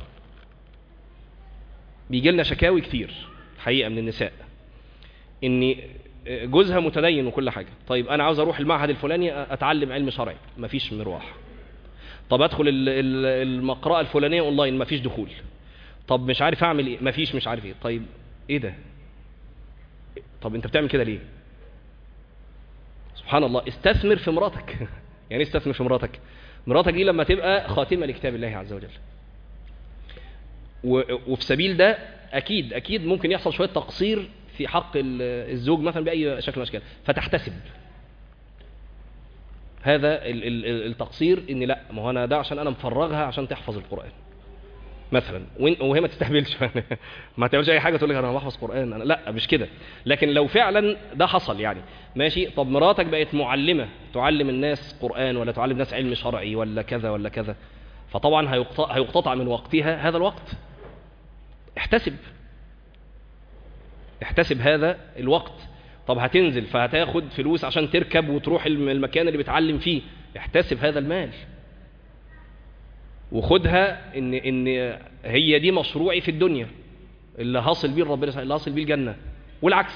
بيجي لنا شكاوي كتير حقيقه من النساء ان جوزها متدين وكل حاجه طيب انا عاوز اروح المعهد الفلاني اتعلم علم شرعي مفيش مروح طب ادخل ال- ال- المقرأة الفلانية اونلاين مفيش دخول طب مش عارف اعمل ايه مفيش مش عارف ايه طيب ايه ده طب انت بتعمل كده ليه سبحان الله استثمر في مراتك يعني ايه استثمر في مراتك مراتك دي لما تبقى خاتمة لكتاب الله عز وجل و- وفي سبيل ده اكيد اكيد ممكن يحصل شوية تقصير في حق ال- الزوج مثلا بأي شكل من الاشكال فتحتسب هذا ال- ال- ال- التقصير ان لا ما هو انا ده عشان انا مفرغها عشان تحفظ القران مثلا وإن- وهي ما تستهبلش ما تعملش اي حاجه تقول لك انا بحفظ قران انا لا مش كده لكن لو فعلا ده حصل يعني ماشي طب مراتك بقت معلمه تعلم الناس قران ولا تعلم الناس علم شرعي ولا كذا ولا كذا فطبعا هيقط- هيقتطع من وقتها هذا الوقت احتسب احتسب هذا الوقت طب هتنزل فهتاخد فلوس عشان تركب وتروح الم- المكان اللي بتعلم فيه احتسب هذا المال وخدها ان ان هي دي مشروعي في الدنيا اللي هاصل بيه ربنا اللي هاصل بيه الجنه والعكس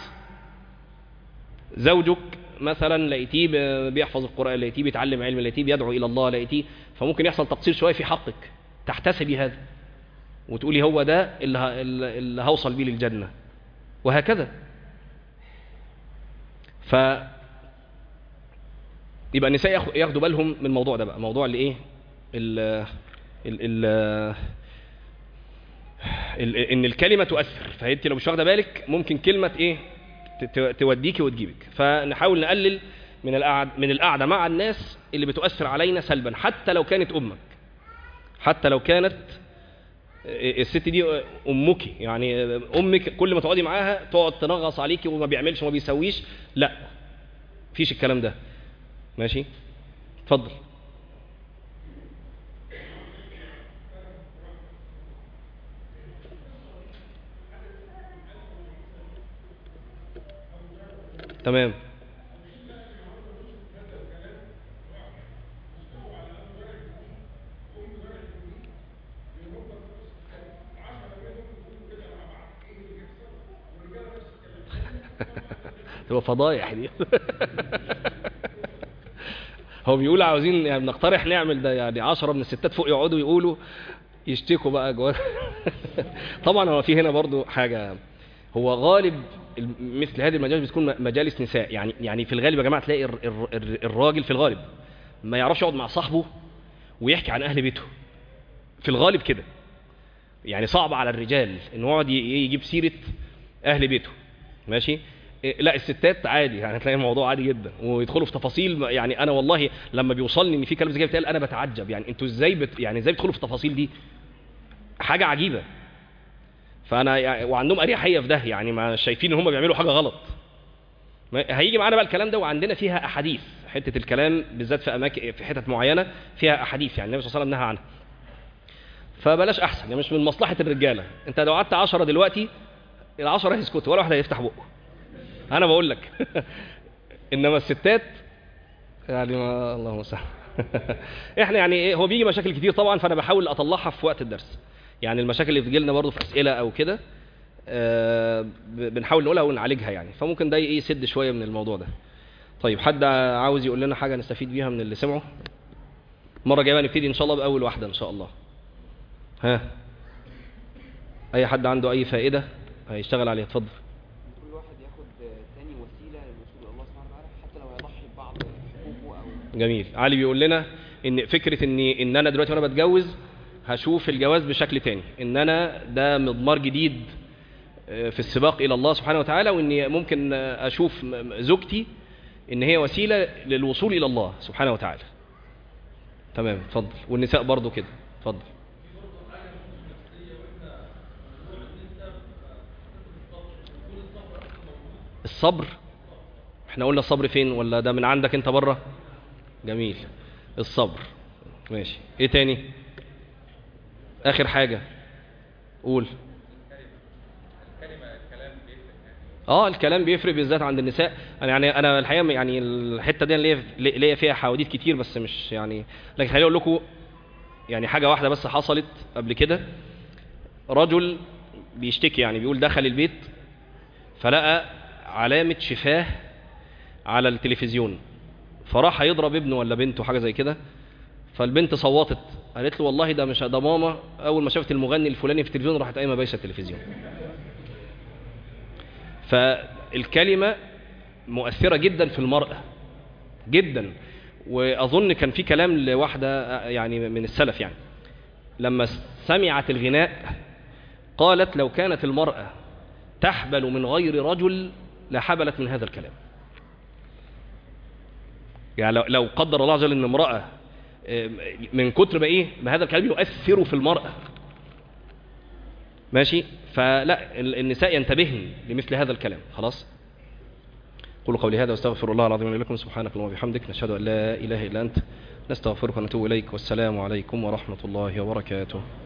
زوجك مثلا لقيتيه ب- بيحفظ القران لقيتيه بيتعلم علم لقيتيه بيدعو الى الله لقيتيه فممكن يحصل تقصير شويه في حقك تحتسبي هذا وتقولي هو ده اللي ه- اللي هوصل بيه للجنه وهكذا ف يبقى النساء ياخ- ياخدوا بالهم من الموضوع ده بقى موضوع اللي ايه ال ال ال ال ان الكلمه تؤثر فانت لو مش واخده بالك ممكن كلمه ايه ت- ت- توديكي وتجيبك فنحاول نقلل من القعد من القعده مع الناس اللي بتؤثر علينا سلبا حتى لو كانت امك حتى لو كانت الست دي امك يعني امك كل ما تقعدي معاها تقعد تنغص عليكي وما بيعملش وما بيسويش لا مفيش الكلام ده ماشي اتفضل تمام تبقى فضايح دي هو بيقول عاوزين يعني بنقترح نعمل ده يعني عشرة من الستات فوق يقعدوا يقولوا يشتكوا بقى جوه طبعا هو في هنا برضو حاجة هو غالب ال- مثل هذه المجالس بتكون م- مجالس نساء يعني يعني في الغالب يا جماعة تلاقي الر- الر- الر- الراجل في الغالب ما يعرفش يقعد مع صاحبه ويحكي عن أهل بيته في الغالب كده يعني صعب على الرجال انه يقعد ي- يجيب سيرة أهل بيته ماشي إيه، لا الستات عادي يعني هتلاقي الموضوع عادي جدا ويدخلوا في تفاصيل ما- يعني انا والله لما بيوصلني ان في كلام زي كده بيتقال انا بتعجب يعني انتوا ازاي بت يعني ازاي بتدخلوا في التفاصيل دي حاجه عجيبه فانا يعني وعندهم اريحيه في ده يعني ما شايفين ان هم بيعملوا حاجه غلط ما- هيجي معانا بقى الكلام ده وعندنا فيها احاديث حته الكلام بالذات في اماكن في حتت معينه فيها احاديث يعني النبي صلى الله عليه وسلم نهى عنها فبلاش احسن يعني مش من مصلحه الرجاله انت لو قعدت 10 دلوقتي العشرة هيسكتوا ولا واحد هيفتح بقه انا بقول لك انما الستات يعني ما اللهم المستعان احنا يعني ايه هو بيجي مشاكل كتير طبعا فانا بحاول اطلعها في وقت الدرس يعني المشاكل اللي بتجي لنا برضه في اسئله او كده آه، ب- بنحاول نقولها ونعالجها يعني فممكن ده ايه يسد شويه من الموضوع ده طيب حد عاوز يقول لنا حاجه نستفيد بيها من اللي سمعه المره الجايه بقى نبتدي ان شاء الله باول واحده ان شاء الله ها اي حد عنده اي فائده هيشتغل عليها اتفضل كل واحد ياخد تاني وسيله للوصول الى الله سبحانه وتعالى حتى لو هيضحي ببعض حقوقه او جميل علي بيقول لنا ان فكره ان ان انا دلوقتي وانا بتجوز هشوف الجواز بشكل تاني ان انا ده مضمار جديد آه، في السباق الى الله سبحانه وتعالى واني ممكن آه، اشوف م- م- زوجتي ان هي وسيله للوصول الى الله سبحانه وتعالى تمام اتفضل والنساء برضو كده اتفضل الصبر احنا قلنا الصبر فين ولا ده من عندك انت بره جميل الصبر ماشي ايه تاني اخر حاجة قول اه الكلام بيفرق بالذات عند النساء انا يعني انا الحقيقه يعني الحته دي ليا ليا فيها حواديت كتير بس مش يعني لكن خليني اقول لكم يعني حاجه واحده بس حصلت قبل كده رجل بيشتكي يعني بيقول دخل البيت فلقى علامه شفاه على التلفزيون فراح يضرب ابنه ولا بنته حاجه زي كده فالبنت صوتت قالت له والله ده مش ده ماما اول ما شافت المغني الفلاني في التلفزيون راحت قايمه بايشه التلفزيون فالكلمه مؤثره جدا في المراه جدا واظن كان في كلام لواحده يعني من السلف يعني لما سمعت الغناء قالت لو كانت المراه تحبل من غير رجل لحبلت من هذا الكلام يعني لو- لو قدر الله عز وجل ان امراه آه، من كتر ما ايه ما هذا الكلام يؤثر في المراه ماشي فلا ال- النساء ينتبهن لمثل هذا الكلام خلاص قولوا قولي هذا واستغفر الله العظيم لي لكم سبحانك اللهم وبحمدك نشهد ان لا اله الا انت نستغفرك ونتوب اليك والسلام عليكم ورحمه الله وبركاته